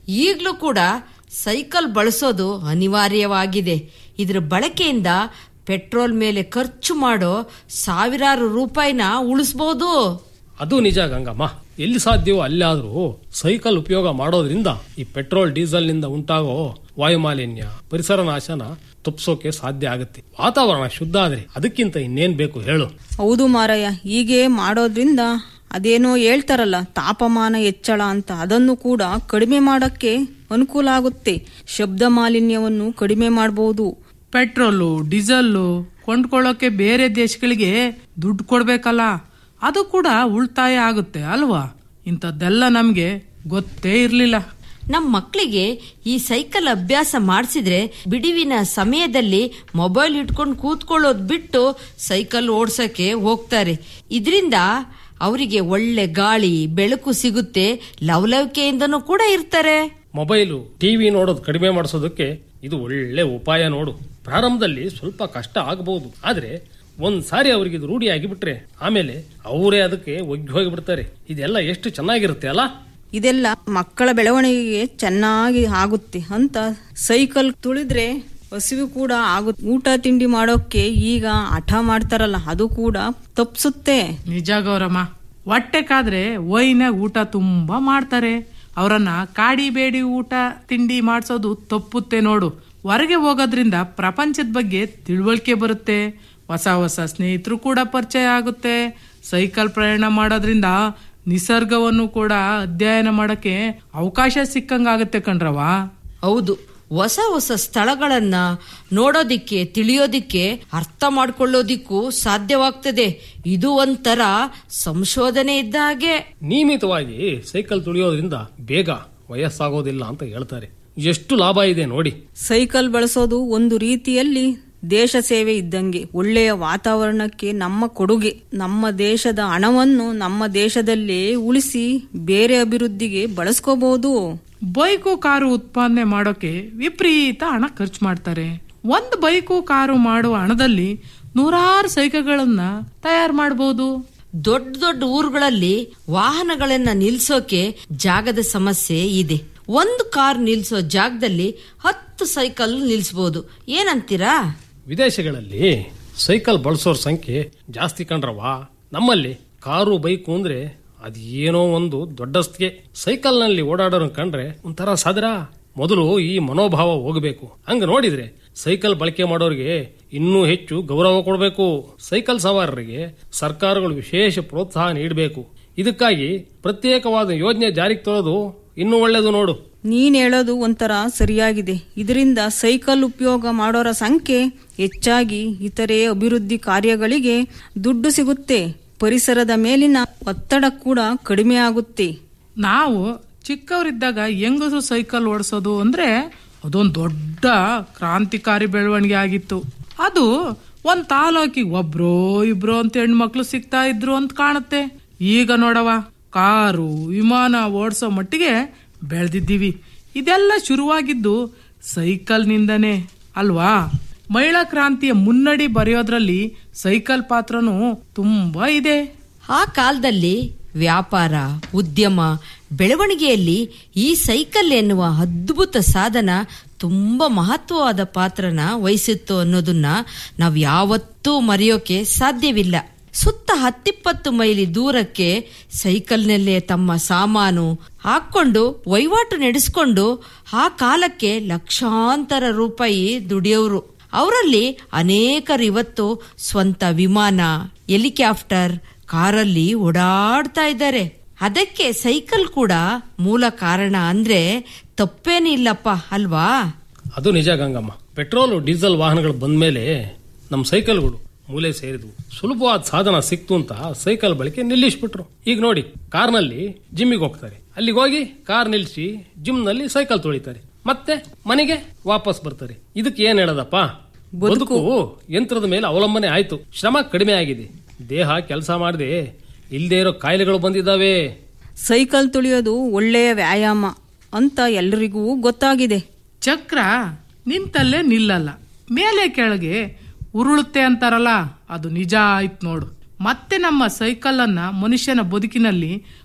Speaker 8: ಈಗಲೂ ಕೂಡ ಸೈಕಲ್ ಬಳಸೋದು ಅನಿವಾರ್ಯವಾಗಿದೆ ಇದರ ಬಳಕೆಯಿಂದ ಪೆಟ್ರೋಲ್ ಮೇಲೆ ಖರ್ಚು ಮಾಡೋ ಸಾವಿರಾರು ರೂಪಾಯಿನ ಉಳಿಸ್ಬೋದು
Speaker 9: ಅದು ನಿಜ ಗಂಗಮ್ಮ ಎಲ್ಲಿ ಸಾಧ್ಯವೋ ಅಲ್ಲಾದ್ರೂ ಸೈಕಲ್ ಉಪಯೋಗ ಮಾಡೋದ್ರಿಂದ ಈ ಪೆಟ್ರೋಲ್ ಡೀಸೆಲ್ ನಿಂದ ಉಂಟಾಗೋ ವಾಯುಮಾಲಿನ್ಯ ಪರಿಸರ ನಾಶನ ತಪ್ಪಿಸೋಕೆ ಸಾಧ್ಯ ಆಗುತ್ತೆ ವಾತಾವರಣ ಶುದ್ಧ ಆದ್ರೆ ಅದಕ್ಕಿಂತ ಇನ್ನೇನ್ ಬೇಕು ಹೇಳು
Speaker 10: ಹೌದು ಮಾರಯ್ಯ ಹೀಗೆ ಮಾಡೋದ್ರಿಂದ ಅದೇನೋ ಹೇಳ್ತಾರಲ್ಲ ತಾಪಮಾನ ಹೆಚ್ಚಳ ಅಂತ ಅದನ್ನು ಕೂಡ ಕಡಿಮೆ ಮಾಡಕ್ಕೆ ಅನುಕೂಲ ಆಗುತ್ತೆ ಶಬ್ದ ಮಾಲಿನ್ಯವನ್ನು ಕಡಿಮೆ ಮಾಡಬಹುದು
Speaker 11: ಪೆಟ್ರೋಲು ಡೀಸೆಲ್ಲು ಕೊಂಡ್ಕೊಳ್ಳೋಕೆ ಬೇರೆ ದೇಶಗಳಿಗೆ ದುಡ್ಡು ಕೊಡ್ಬೇಕಲ್ಲ ಅದು ಕೂಡ ಉಳಿತಾಯ ಆಗುತ್ತೆ ಅಲ್ವಾ ಇಂಥದ್ದೆಲ್ಲ ನಮ್ಗೆ ಗೊತ್ತೇ ಇರ್ಲಿಲ್ಲ
Speaker 8: ನಮ್ಮ ಮಕ್ಕಳಿಗೆ ಈ ಸೈಕಲ್ ಅಭ್ಯಾಸ ಮಾಡಿಸಿದ್ರೆ ಬಿಡುವಿನ ಸಮಯದಲ್ಲಿ ಮೊಬೈಲ್ ಇಟ್ಕೊಂಡು ಕೂತ್ಕೊಳ್ಳೋದು ಬಿಟ್ಟು ಸೈಕಲ್ ಓಡ್ಸಕ್ಕೆ ಹೋಗ್ತಾರೆ ಇದರಿಂದ ಅವರಿಗೆ ಒಳ್ಳೆ ಗಾಳಿ ಬೆಳಕು ಸಿಗುತ್ತೆ ಲವಲವಿಕೆಯಿಂದನೂ ಕೂಡ ಇರ್ತಾರೆ
Speaker 9: ಮೊಬೈಲು ಟಿವಿ ನೋಡೋದು ಕಡಿಮೆ ಮಾಡಿಸೋದಕ್ಕೆ ಇದು ಒಳ್ಳೆ ಉಪಾಯ ನೋಡು ಪ್ರಾರಂಭದಲ್ಲಿ ಸ್ವಲ್ಪ ಕಷ್ಟ ಆಗಬಹುದು ಆದ್ರೆ ಒಂದ್ ಸಾರಿ ಅವ್ರಿಗೆ ಇದು ರೂಢಿ ಆಗಿಬಿಟ್ರೆ ಆಮೇಲೆ ಅವರೇ ಅದಕ್ಕೆ ಒಗ್ಗಿ ಹೋಗಿಬಿಡ್ತಾರೆ ಇದೆಲ್ಲ ಎಷ್ಟು ಚೆನ್ನಾಗಿರುತ್ತೆ ಅಲ್ಲ
Speaker 10: ಇದೆಲ್ಲ ಮಕ್ಕಳ ಬೆಳವಣಿಗೆಗೆ ಚೆನ್ನಾಗಿ ಆಗುತ್ತೆ ಅಂತ ಸೈಕಲ್ ತುಳಿದ್ರೆ ಹಸಿವು ಕೂಡ ಆಗುತ್ತೆ ಊಟ ತಿಂಡಿ ಮಾಡೋಕೆ ಈಗ ಹಠ ಮಾಡ್ತಾರಲ್ಲ ಅದು ಕೂಡ ತಪ್ಸುತ್ತೆ
Speaker 11: ನಿಜ ಗೌರಮ್ಮ ಹೊಟ್ಟೆ ಕಾದ್ರೆ ಒಯ್ನಾಗ ಊಟ ತುಂಬಾ ಮಾಡ್ತಾರೆ ಅವರನ್ನ ಕಾಡಿ ಬೇಡಿ ಊಟ ತಿಂಡಿ ಮಾಡ್ಸೋದು ತಪ್ಪುತ್ತೆ ನೋಡು ಹೊರಗೆ ಹೋಗೋದ್ರಿಂದ ಪ್ರಪಂಚದ ಬಗ್ಗೆ ತಿಳುವಳಿಕೆ ಬರುತ್ತೆ ಹೊಸ ಹೊಸ ಸ್ನೇಹಿತರು ಕೂಡ ಪರಿಚಯ ಆಗುತ್ತೆ ಸೈಕಲ್ ಪ್ರಯಾಣ ಮಾಡೋದ್ರಿಂದ ನಿಸರ್ಗವನ್ನು ಕೂಡ ಅಧ್ಯಯನ ಮಾಡಕ್ಕೆ ಅವಕಾಶ ಸಿಕ್ಕಂಗಾಗುತ್ತೆ ಕಣ್ರವಾ
Speaker 8: ಹೌದು ಹೊಸ ಹೊಸ ಸ್ಥಳಗಳನ್ನ ನೋಡೋದಿಕ್ಕೆ ತಿಳಿಯೋದಿಕ್ಕೆ ಅರ್ಥ ಮಾಡ್ಕೊಳ್ಳೋದಿಕ್ಕೂ ಸಾಧ್ಯವಾಗ್ತದೆ ಇದು ಒಂಥರ ಸಂಶೋಧನೆ ಇದ್ದ ಹಾಗೆ
Speaker 9: ನಿಯಮಿತವಾಗಿ ಸೈಕಲ್ ತುಳಿಯೋದ್ರಿಂದ ಬೇಗ ವಯಸ್ಸಾಗೋದಿಲ್ಲ ಅಂತ ಹೇಳ್ತಾರೆ ಎಷ್ಟು ಲಾಭ ಇದೆ ನೋಡಿ
Speaker 10: ಸೈಕಲ್ ಬಳಸೋದು ಒಂದು ರೀತಿಯಲ್ಲಿ ದೇಶ ಸೇವೆ ಇದ್ದಂಗೆ ಒಳ್ಳೆಯ ವಾತಾವರಣಕ್ಕೆ ನಮ್ಮ ಕೊಡುಗೆ ನಮ್ಮ ದೇಶದ ಹಣವನ್ನು ನಮ್ಮ ದೇಶದಲ್ಲೇ ಉಳಿಸಿ ಬೇರೆ ಅಭಿವೃದ್ಧಿಗೆ ಬಳಸ್ಕೋಬಹುದು
Speaker 11: ಬೈಕು ಕಾರು ಉತ್ಪಾದನೆ ಮಾಡೋಕೆ ವಿಪರೀತ ಹಣ ಖರ್ಚು ಮಾಡ್ತಾರೆ ಒಂದು ಬೈಕು ಕಾರು ಮಾಡುವ ಹಣದಲ್ಲಿ ನೂರಾರು ಸೈಕಲ್ಗಳನ್ನ ತಯಾರು ಮಾಡಬಹುದು
Speaker 8: ದೊಡ್ಡ ದೊಡ್ಡ ಊರುಗಳಲ್ಲಿ ವಾಹನಗಳನ್ನ ನಿಲ್ಸೋಕೆ ಜಾಗದ ಸಮಸ್ಯೆ ಇದೆ ಒಂದು ಕಾರ್ ನಿಲ್ಸೋ ಜಾಗದಲ್ಲಿ ಹತ್ತು ಸೈಕಲ್ ನಿಲ್ಸಬಹುದು ಏನಂತೀರಾ
Speaker 9: ವಿದೇಶಗಳಲ್ಲಿ ಸೈಕಲ್ ಬಳಸೋರ್ ಸಂಖ್ಯೆ ಜಾಸ್ತಿ ಕಂಡ್ರವಾ ನಮ್ಮಲ್ಲಿ ಕಾರು ಬೈಕು ಅಂದ್ರೆ ಅದೇನೋ ಒಂದು ದೊಡ್ಡಸ್ತಿಗೆ ಸೈಕಲ್ ನಲ್ಲಿ ಓಡಾಡೋರು ಕಂಡ್ರೆ ಒಂಥರ ಸಾದ್ರ ಮೊದಲು ಈ ಮನೋಭಾವ ಹೋಗಬೇಕು ಹಂಗ ನೋಡಿದ್ರೆ ಸೈಕಲ್ ಬಳಕೆ ಮಾಡೋರಿಗೆ ಇನ್ನೂ ಹೆಚ್ಚು ಗೌರವ ಕೊಡಬೇಕು ಸೈಕಲ್ ಸವಾರರಿಗೆ ಸರ್ಕಾರಗಳು ವಿಶೇಷ ಪ್ರೋತ್ಸಾಹ ನೀಡಬೇಕು ಇದಕ್ಕಾಗಿ ಪ್ರತ್ಯೇಕವಾದ ಯೋಜನೆ ಜಾರಿಗೆ ತರೋದು ಇನ್ನೂ ಒಳ್ಳೇದು ನೋಡು
Speaker 10: ನೀನ್ ಹೇಳೋದು ಒಂಥರ ಸರಿಯಾಗಿದೆ ಇದರಿಂದ ಸೈಕಲ್ ಉಪಯೋಗ ಮಾಡೋರ ಸಂಖ್ಯೆ ಹೆಚ್ಚಾಗಿ ಇತರೆ ಅಭಿವೃದ್ಧಿ ಕಾರ್ಯಗಳಿಗೆ ದುಡ್ಡು ಸಿಗುತ್ತೆ ಪರಿಸರದ ಮೇಲಿನ ಒತ್ತಡ ಕೂಡ ಕಡಿಮೆ ಆಗುತ್ತೆ
Speaker 11: ನಾವು ಚಿಕ್ಕವರಿದ್ದಾಗ ಹೆಂಗಸು ಸೈಕಲ್ ಓಡಿಸೋದು ಅಂದ್ರೆ ಅದೊಂದು ದೊಡ್ಡ ಕ್ರಾಂತಿಕಾರಿ ಬೆಳವಣಿಗೆ ಆಗಿತ್ತು ಅದು ಒಂದ್ ತಾಲೂಕಿಗೆ ಒಬ್ರೋ ಇಬ್ರೋ ಅಂತ ಹೆಣ್ಮಕ್ಳು ಸಿಗ್ತಾ ಇದ್ರು ಅಂತ ಕಾಣುತ್ತೆ ಈಗ ನೋಡವ ಕಾರು ವಿಮಾನ ಓಡಿಸೋ ಮಟ್ಟಿಗೆ ಬೆಳೆದಿದ್ದೀವಿ ಇದೆಲ್ಲ ಶುರುವಾಗಿದ್ದು ಸೈಕಲ್ನಿಂದನೇ ಅಲ್ವಾ ಮಹಿಳಾ ಕ್ರಾಂತಿಯ ಮುನ್ನಡಿ ಬರೆಯೋದ್ರಲ್ಲಿ ಸೈಕಲ್ ಪಾತ್ರನೂ ತುಂಬಾ ಇದೆ
Speaker 8: ಆ ಕಾಲದಲ್ಲಿ ವ್ಯಾಪಾರ ಉದ್ಯಮ ಬೆಳವಣಿಗೆಯಲ್ಲಿ ಈ ಸೈಕಲ್ ಎನ್ನುವ ಅದ್ಭುತ ಸಾಧನ ತುಂಬಾ ಮಹತ್ವವಾದ ಪಾತ್ರನ ವಹಿಸಿತ್ತು ಅನ್ನೋದನ್ನ ನಾವು ಯಾವತ್ತೂ ಮರೆಯೋಕೆ ಸಾಧ್ಯವಿಲ್ಲ ಸುತ್ತ ಹತ್ತಿಪ್ಪತ್ತು ಮೈಲಿ ದೂರಕ್ಕೆ ಸೈಕಲ್ನಲ್ಲೇ ತಮ್ಮ ಸಾಮಾನು ಹಾಕೊಂಡು ವಹಿವಾಟು ನಡೆಸ್ಕೊಂಡು ಆ ಕಾಲಕ್ಕೆ ಲಕ್ಷಾಂತರ ರೂಪಾಯಿ ದುಡಿಯೋರು ಅವರಲ್ಲಿ ಅನೇಕರು ಇವತ್ತು ಸ್ವಂತ ವಿಮಾನ ಹೆಲಿಕಾಪ್ಟರ್ ಕಾರಲ್ಲಿ ಓಡಾಡ್ತಾ ಇದ್ದಾರೆ ಅದಕ್ಕೆ ಸೈಕಲ್ ಕೂಡ ಮೂಲ ಕಾರಣ ಅಂದ್ರೆ ತಪ್ಪೇನಿಲ್ಲಪ್ಪ ಅಲ್ವಾ
Speaker 9: ಅದು ನಿಜ ಗಂಗಮ್ಮ ಪೆಟ್ರೋಲ್ ಡೀಸೆಲ್ ವಾಹನಗಳು ಬಂದ್ಮೇಲೆ ನಮ್ಮ ಸೈಕಲ್ಗಳು ಮೂಲೆ ಸೇರಿದ್ವು ಸುಲಭವಾದ ಸಾಧನ ಸಿಕ್ತು ಅಂತ ಸೈಕಲ್ ಬಳಕೆ ನಿಲ್ಲಿಸ್ಬಿಟ್ರು ಈಗ ನೋಡಿ ಕಾರ್ನಲ್ಲಿ ಜಿಮ್ಮಿಗೆ ಹೋಗ್ತಾರೆ ಅಲ್ಲಿಗೆ ಹೋಗಿ ಕಾರ್ ನಿಲ್ಸಿ ಜಿಮ್ ನಲ್ಲಿ ಸೈಕಲ್ ತೊಳಿತಾರೆ ಮತ್ತೆ ಮನೆಗೆ ವಾಪಸ್ ಬರ್ತಾರೆ ಇದಕ್ಕೆ ಏನ್ ಹೇಳದಪ್ಪ ಬದುಕು ಯಂತ್ರದ ಮೇಲೆ ಅವಲಂಬನೆ ಆಯ್ತು ಶ್ರಮ ಕಡಿಮೆ ಆಗಿದೆ ದೇಹ ಕೆಲಸ ಮಾಡದೆ ಇಲ್ದೇ ಇರೋ ಕಾಯಿಲೆಗಳು ಬಂದಿದ್ದಾವೆ
Speaker 10: ಸೈಕಲ್ ತುಳಿಯೋದು ಒಳ್ಳೆಯ ವ್ಯಾಯಾಮ ಅಂತ ಎಲ್ರಿಗೂ ಗೊತ್ತಾಗಿದೆ
Speaker 11: ಚಕ್ರ ನಿಂತಲ್ಲೇ ನಿಲ್ಲಲ್ಲ ಮೇಲೆ ಕೆಳಗೆ ಉರುಳುತ್ತೆ ಅಂತಾರಲ್ಲ ಅದು ನಿಜ ಆಯ್ತು ನೋಡು ಮತ್ತೆ ನಮ್ಮ ಸೈಕಲ್ ಅನ್ನ ಮನುಷ್ಯನ ಬದುಕಿನಲ್ಲಿ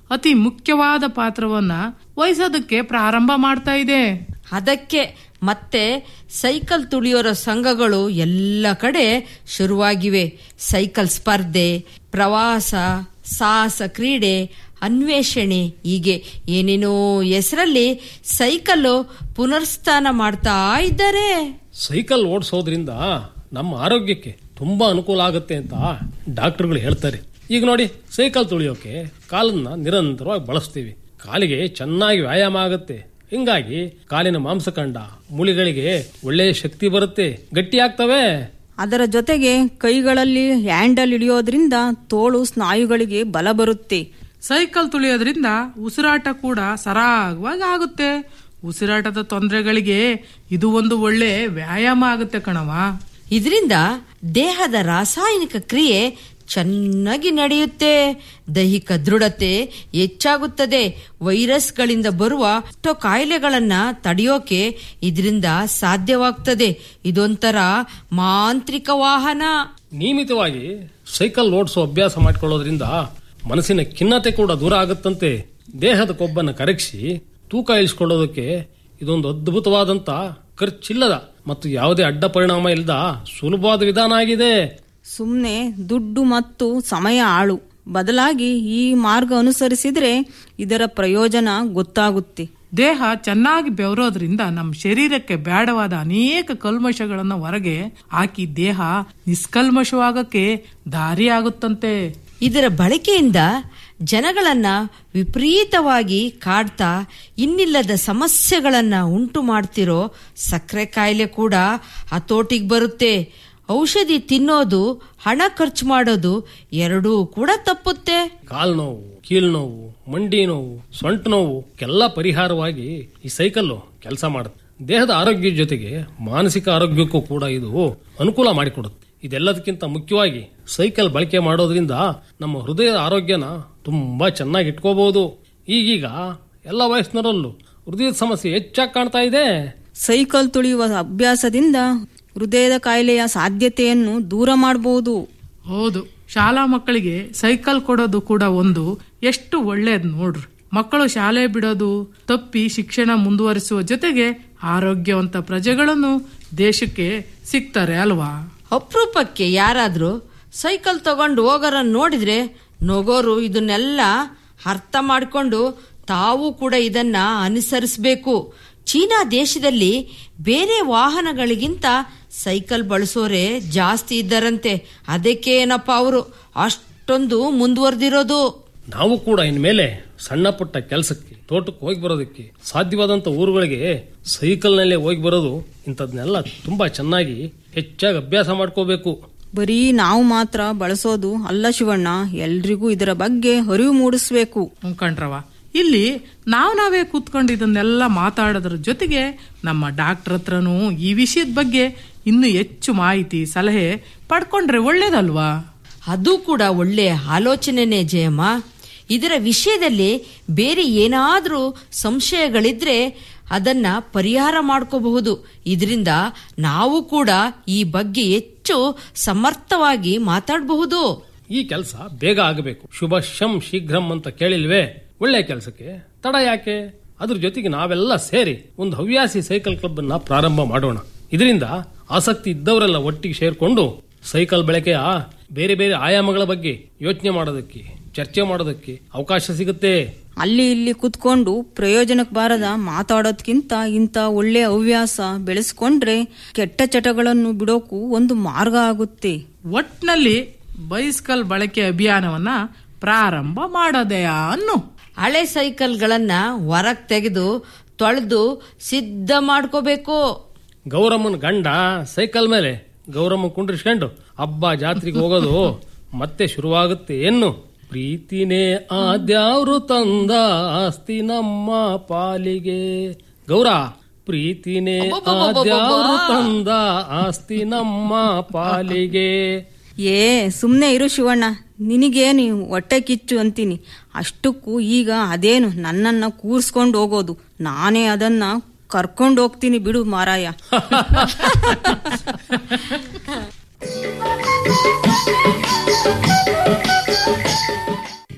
Speaker 11: ಅತಿ ಮುಖ್ಯವಾದ ಪಾತ್ರವನ್ನ ವಹಿಸೋದಕ್ಕೆ ಪ್ರಾರಂಭ ಮಾಡ್ತಾ ಇದೆ
Speaker 8: ಅದಕ್ಕೆ ಮತ್ತೆ ಸೈಕಲ್ ತುಳಿಯೋರ ಸಂಘಗಳು ಎಲ್ಲ ಕಡೆ ಶುರುವಾಗಿವೆ ಸೈಕಲ್ ಸ್ಪರ್ಧೆ ಪ್ರವಾಸ ಸಾಹಸ ಕ್ರೀಡೆ ಅನ್ವೇಷಣೆ ಹೀಗೆ ಏನೇನೋ ಹೆಸರಲ್ಲಿ ಸೈಕಲ್ಲು ಪುನರ್ಸ್ಥಾನ ಮಾಡ್ತಾ ಇದ್ದಾರೆ
Speaker 9: ಸೈಕಲ್ ಓಡಿಸೋದ್ರಿಂದ ನಮ್ಮ ಆರೋಗ್ಯಕ್ಕೆ ತುಂಬಾ ಅನುಕೂಲ ಆಗುತ್ತೆ ಅಂತ ಡಾಕ್ಟರ್ಗಳು ಹೇಳ್ತಾರೆ ಈಗ ನೋಡಿ ಸೈಕಲ್ ತುಳಿಯೋಕೆ ಕಾಲನ್ನ ನಿರಂತರವಾಗಿ ಬಳಸ್ತೀವಿ ಕಾಲಿಗೆ ಚೆನ್ನಾಗಿ ವ್ಯಾಯಾಮ ಆಗುತ್ತೆ ಹಿಂಗಾಗಿ ಕಾಲಿನ ಮಾಂಸಖಂಡ ಮುಳಿಗಳಿಗೆ ಒಳ್ಳೆಯ ಶಕ್ತಿ ಬರುತ್ತೆ ಗಟ್ಟಿ ಆಗ್ತವೆ
Speaker 10: ಅದರ ಜೊತೆಗೆ ಕೈಗಳಲ್ಲಿ ಹ್ಯಾಂಡಲ್ ಹಿಡಿಯೋದ್ರಿಂದ ತೋಳು ಸ್ನಾಯುಗಳಿಗೆ ಬಲ ಬರುತ್ತೆ
Speaker 11: ಸೈಕಲ್ ತುಳಿಯೋದ್ರಿಂದ ಉಸಿರಾಟ ಕೂಡ ಸರಾಗವಾಗಿ ಆಗುತ್ತೆ ಉಸಿರಾಟದ ತೊಂದರೆಗಳಿಗೆ ಇದು ಒಂದು ಒಳ್ಳೆ ವ್ಯಾಯಾಮ ಆಗುತ್ತೆ ಕಣವ
Speaker 8: ಇದರಿಂದ ದೇಹದ ರಾಸಾಯನಿಕ ಕ್ರಿಯೆ ಚೆನ್ನಾಗಿ ನಡೆಯುತ್ತೆ ದೈಹಿಕ ದೃಢತೆ ಹೆಚ್ಚಾಗುತ್ತದೆ ವೈರಸ್ಗಳಿಂದ ಬರುವ ಎಷ್ಟೋ ಕಾಯಿಲೆಗಳನ್ನ ತಡೆಯೋಕೆ ಇದರಿಂದ ಸಾಧ್ಯವಾಗ್ತದೆ ಇದೊಂಥರ ಮಾಂತ್ರಿಕ ವಾಹನ
Speaker 9: ನಿಯಮಿತವಾಗಿ ಸೈಕಲ್ ಓಡಿಸೋ ಅಭ್ಯಾಸ ಮಾಡಿಕೊಳ್ಳೋದ್ರಿಂದ ಮನಸ್ಸಿನ ಖಿನ್ನತೆ ಕೂಡ ದೂರ ಆಗುತ್ತಂತೆ ದೇಹದ ಕೊಬ್ಬನ್ನು ಕರಗಿಸಿ ತೂಕ ಇಳಿಸ್ಕೊಳ್ಳೋದಕ್ಕೆ ಇದೊಂದು ಅದ್ಭುತವಾದಂತ ಖರ್ಚಿಲ್ಲದ ಮತ್ತು ಯಾವುದೇ ಅಡ್ಡ ಪರಿಣಾಮ ಇಲ್ಲದ ಸುಲಭವಾದ ವಿಧಾನ ಆಗಿದೆ
Speaker 10: ಸುಮ್ಮನೆ ದುಡ್ಡು ಮತ್ತು ಸಮಯ ಆಳು ಬದಲಾಗಿ ಈ ಮಾರ್ಗ ಅನುಸರಿಸಿದ್ರೆ ಇದರ ಪ್ರಯೋಜನ ಗೊತ್ತಾಗುತ್ತೆ
Speaker 11: ದೇಹ ಚೆನ್ನಾಗಿ ಬೆವರೋದ್ರಿಂದ ನಮ್ಮ ಶರೀರಕ್ಕೆ ಬೇಡವಾದ ಅನೇಕ ಕಲ್ಮಶಗಳನ್ನ ಹೊರಗೆ ಹಾಕಿ ದೇಹ ನಿಷ್ಕಲ್ಮಶವಾಗಕ್ಕೆ ದಾರಿ ಆಗುತ್ತಂತೆ
Speaker 8: ಇದರ ಬಳಕೆಯಿಂದ ಜನಗಳನ್ನ ವಿಪರೀತವಾಗಿ ಕಾಡ್ತಾ ಇನ್ನಿಲ್ಲದ ಸಮಸ್ಯೆಗಳನ್ನ ಉಂಟು ಮಾಡ್ತಿರೋ ಸಕ್ಕರೆ ಕಾಯಿಲೆ ಕೂಡ ಹತೋಟಿಗೆ ಬರುತ್ತೆ ಔಷಧಿ ತಿನ್ನೋದು ಹಣ ಖರ್ಚು ಮಾಡೋದು ಎರಡೂ ಕೂಡ ತಪ್ಪುತ್ತೆ
Speaker 9: ಕಾಲ್ ನೋವು ಕೀಲ್ ನೋವು ಮಂಡಿ ನೋವು ಸೊಂಟ ನೋವು ಎಲ್ಲ ಪರಿಹಾರವಾಗಿ ಈ ಸೈಕಲ್ಲು ಕೆಲಸ ಮಾಡುತ್ತೆ ದೇಹದ ಆರೋಗ್ಯದ ಜೊತೆಗೆ ಮಾನಸಿಕ ಆರೋಗ್ಯಕ್ಕೂ ಕೂಡ ಇದು ಅನುಕೂಲ ಮಾಡಿಕೊಡುತ್ತೆ ಇದೆಲ್ಲದಕ್ಕಿಂತ ಮುಖ್ಯವಾಗಿ ಸೈಕಲ್ ಬಳಕೆ ಮಾಡೋದ್ರಿಂದ ನಮ್ಮ ಹೃದಯದ ಆರೋಗ್ಯನ ತುಂಬಾ ಚೆನ್ನಾಗಿ ಇಟ್ಕೋಬಹುದು ಈಗೀಗ ಎಲ್ಲ ವಯಸ್ಸಿನರಲ್ಲೂ ಹೃದಯದ ಸಮಸ್ಯೆ ಹೆಚ್ಚಾಗಿ ಕಾಣ್ತಾ ಇದೆ
Speaker 10: ಸೈಕಲ್ ತುಳಿಯುವ ಅಭ್ಯಾಸದಿಂದ ಹೃದಯದ ಕಾಯಿಲೆಯ ಸಾಧ್ಯತೆಯನ್ನು ದೂರ ಮಾಡಬಹುದು
Speaker 11: ಹೌದು ಶಾಲಾ ಮಕ್ಕಳಿಗೆ ಸೈಕಲ್ ಕೊಡೋದು ಕೂಡ ಒಂದು ಎಷ್ಟು ಒಳ್ಳೇದ್ ನೋಡ್ರಿ ಮಕ್ಕಳು ಶಾಲೆ ಬಿಡೋದು ತಪ್ಪಿ ಶಿಕ್ಷಣ ಮುಂದುವರಿಸುವ ಜೊತೆಗೆ ಆರೋಗ್ಯವಂತ ಪ್ರಜೆಗಳನ್ನು ದೇಶಕ್ಕೆ ಸಿಗ್ತಾರೆ ಅಲ್ವಾ
Speaker 8: ಅಪರೂಪಕ್ಕೆ ಯಾರಾದ್ರೂ ಸೈಕಲ್ ತಗೊಂಡು ಹೋಗೋರನ್ನ ನೋಡಿದ್ರೆ ನಗೋರು ಇದನ್ನೆಲ್ಲ ಅರ್ಥ ಮಾಡಿಕೊಂಡು ತಾವು ಕೂಡ ಇದನ್ನ ಅನುಸರಿಸಬೇಕು ಚೀನಾ ದೇಶದಲ್ಲಿ ಬೇರೆ ವಾಹನಗಳಿಗಿಂತ ಸೈಕಲ್ ಬಳಸೋರೆ ಜಾಸ್ತಿ ಇದ್ದಾರಂತೆ ಅದಕ್ಕೆ ಏನಪ್ಪ ಅವರು ಅಷ್ಟೊಂದು ಮುಂದುವರೆದಿರೋದು
Speaker 9: ನಾವು ಕೂಡ ಇನ್ಮೇಲೆ ಸಣ್ಣ ಪುಟ್ಟ ಕೆಲಸಕ್ಕೆ ತೋಟಕ್ಕೆ ಹೋಗಿ ಬರೋದಕ್ಕೆ ಸಾಧ್ಯವಾದಂತ ಊರುಗಳಿಗೆ ಸೈಕಲ್ನಲ್ಲೇ ಹೋಗಿ ಬರೋದು ಇಂಥದ್ನೆಲ್ಲ ತುಂಬಾ ಚೆನ್ನಾಗಿ ಹೆಚ್ಚಾಗಿ ಅಭ್ಯಾಸ ಮಾಡ್ಕೋಬೇಕು
Speaker 10: ಬರೀ ನಾವು ಮಾತ್ರ ಬಳಸೋದು ಅಲ್ಲ ಶಿವಣ್ಣ ಎಲ್ರಿಗೂ ಇದರ ಬಗ್ಗೆ ಅರಿವು ಮೂಡಿಸ್ಬೇಕು
Speaker 11: ಕಣ್ರವ ಇಲ್ಲಿ ನಾವ್ ನಾವೇ ಕೂತ್ಕೊಂಡು ಇದನ್ನೆಲ್ಲ ಮಾತಾಡೋದ್ರ ಜೊತೆಗೆ ನಮ್ಮ ಡಾಕ್ಟರ್ ಹತ್ರನೂ ಈ ವಿಷಯದ ಬಗ್ಗೆ ಇನ್ನೂ ಹೆಚ್ಚು ಮಾಹಿತಿ ಸಲಹೆ ಪಡ್ಕೊಂಡ್ರೆ ಒಳ್ಳೇದಲ್ವಾ
Speaker 8: ಅದು ಕೂಡ ಒಳ್ಳೆ ಆಲೋಚನೆನೇ ಜಯಮ್ಮ ಇದರ ವಿಷಯದಲ್ಲಿ ಬೇರೆ ಏನಾದ್ರೂ ಸಂಶಯಗಳಿದ್ರೆ ಅದನ್ನ ಪರಿಹಾರ ಮಾಡ್ಕೋಬಹುದು ಇದರಿಂದ ನಾವು ಕೂಡ ಈ ಬಗ್ಗೆ ಹೆಚ್ಚು ಸಮರ್ಥವಾಗಿ ಮಾತಾಡಬಹುದು
Speaker 9: ಈ ಕೆಲಸ ಬೇಗ ಆಗಬೇಕು ಶುಭ ಶಂ ಶೀಘ್ರಂ ಅಂತ ಕೇಳಿಲ್ವೇ ಒಳ್ಳೆ ಕೆಲಸಕ್ಕೆ ತಡ ಯಾಕೆ ಅದ್ರ ಜೊತೆಗೆ ನಾವೆಲ್ಲ ಸೇರಿ ಒಂದು ಹವ್ಯಾಸಿ ಸೈಕಲ್ ಕ್ಲಬ್ ಅನ್ನ ಪ್ರಾರಂಭ ಮಾಡೋಣ ಇದರಿಂದ ಆಸಕ್ತಿ ಇದ್ದವರೆಲ್ಲ ಒಟ್ಟಿಗೆ ಸೇರ್ಕೊಂಡು ಸೈಕಲ್ ಬಳಕೆಯ ಬೇರೆ ಬೇರೆ ಆಯಾಮಗಳ ಬಗ್ಗೆ ಯೋಚನೆ ಮಾಡೋದಕ್ಕೆ ಚರ್ಚೆ ಮಾಡೋದಕ್ಕೆ ಅವಕಾಶ ಸಿಗುತ್ತೆ
Speaker 10: ಅಲ್ಲಿ ಇಲ್ಲಿ ಕುತ್ಕೊಂಡು ಪ್ರಯೋಜನಕ್ಕೆ ಬಾರದ ಮಾತಾಡೋದ್ಕಿಂತ ಇಂಥ ಒಳ್ಳೆ ಹವ್ಯಾಸ ಬೆಳೆಸ್ಕೊಂಡ್ರೆ ಕೆಟ್ಟ ಚಟಗಳನ್ನು ಬಿಡೋಕು ಒಂದು ಮಾರ್ಗ ಆಗುತ್ತೆ
Speaker 11: ಒಟ್ನಲ್ಲಿ ಬೈಸ್ಕಲ್ ಬಳಕೆ ಅಭಿಯಾನವನ್ನ ಪ್ರಾರಂಭ ಮಾಡೋದೆಯಾ ಅನ್ನು
Speaker 8: ಹಳೆ ಸೈಕಲ್ಗಳನ್ನ ಹೊರಗ್ ತೆಗೆದು ತೊಳೆದು ಸಿದ್ಧ ಮಾಡ್ಕೋಬೇಕು
Speaker 9: ಗೌರಮ್ಮನ ಗಂಡ ಸೈಕಲ್ ಮೇಲೆ ಗೌರಮ್ಮ ಕುಂಡ್ರಿಸ್ಕೊಂಡು ಹಬ್ಬ ಜಾತ್ರೆಗೆ ಹೋಗೋದು ಮತ್ತೆ ಶುರುವಾಗುತ್ತೆ ಏನು ಪ್ರೀತಿನೇ ಆದ್ಯಾವ್ರು ತಂದ ಆಸ್ತಿ ನಮ್ಮ ಪಾಲಿಗೆ ಗೌರ ಪ್ರೀತಿನೇ ಆದ್ಯಾವ್ರು ತಂದ ಆಸ್ತಿ ನಮ್ಮ ಪಾಲಿಗೆ
Speaker 10: ಏ ಸುಮ್ನೆ ಇರು ಶಿವಣ್ಣ ನಿನಗೇನು ಹೊಟ್ಟೆ ಕಿಚ್ಚು ಅಂತೀನಿ ಅಷ್ಟಕ್ಕೂ ಈಗ ಅದೇನು ನನ್ನನ್ನ ಕೂರ್ಸ್ಕೊಂಡು ಹೋಗೋದು ನಾನೇ ಅದನ್ನ ಕರ್ಕೊಂಡು ಹೋಗ್ತೀನಿ ಬಿಡು ಮಾರಾಯ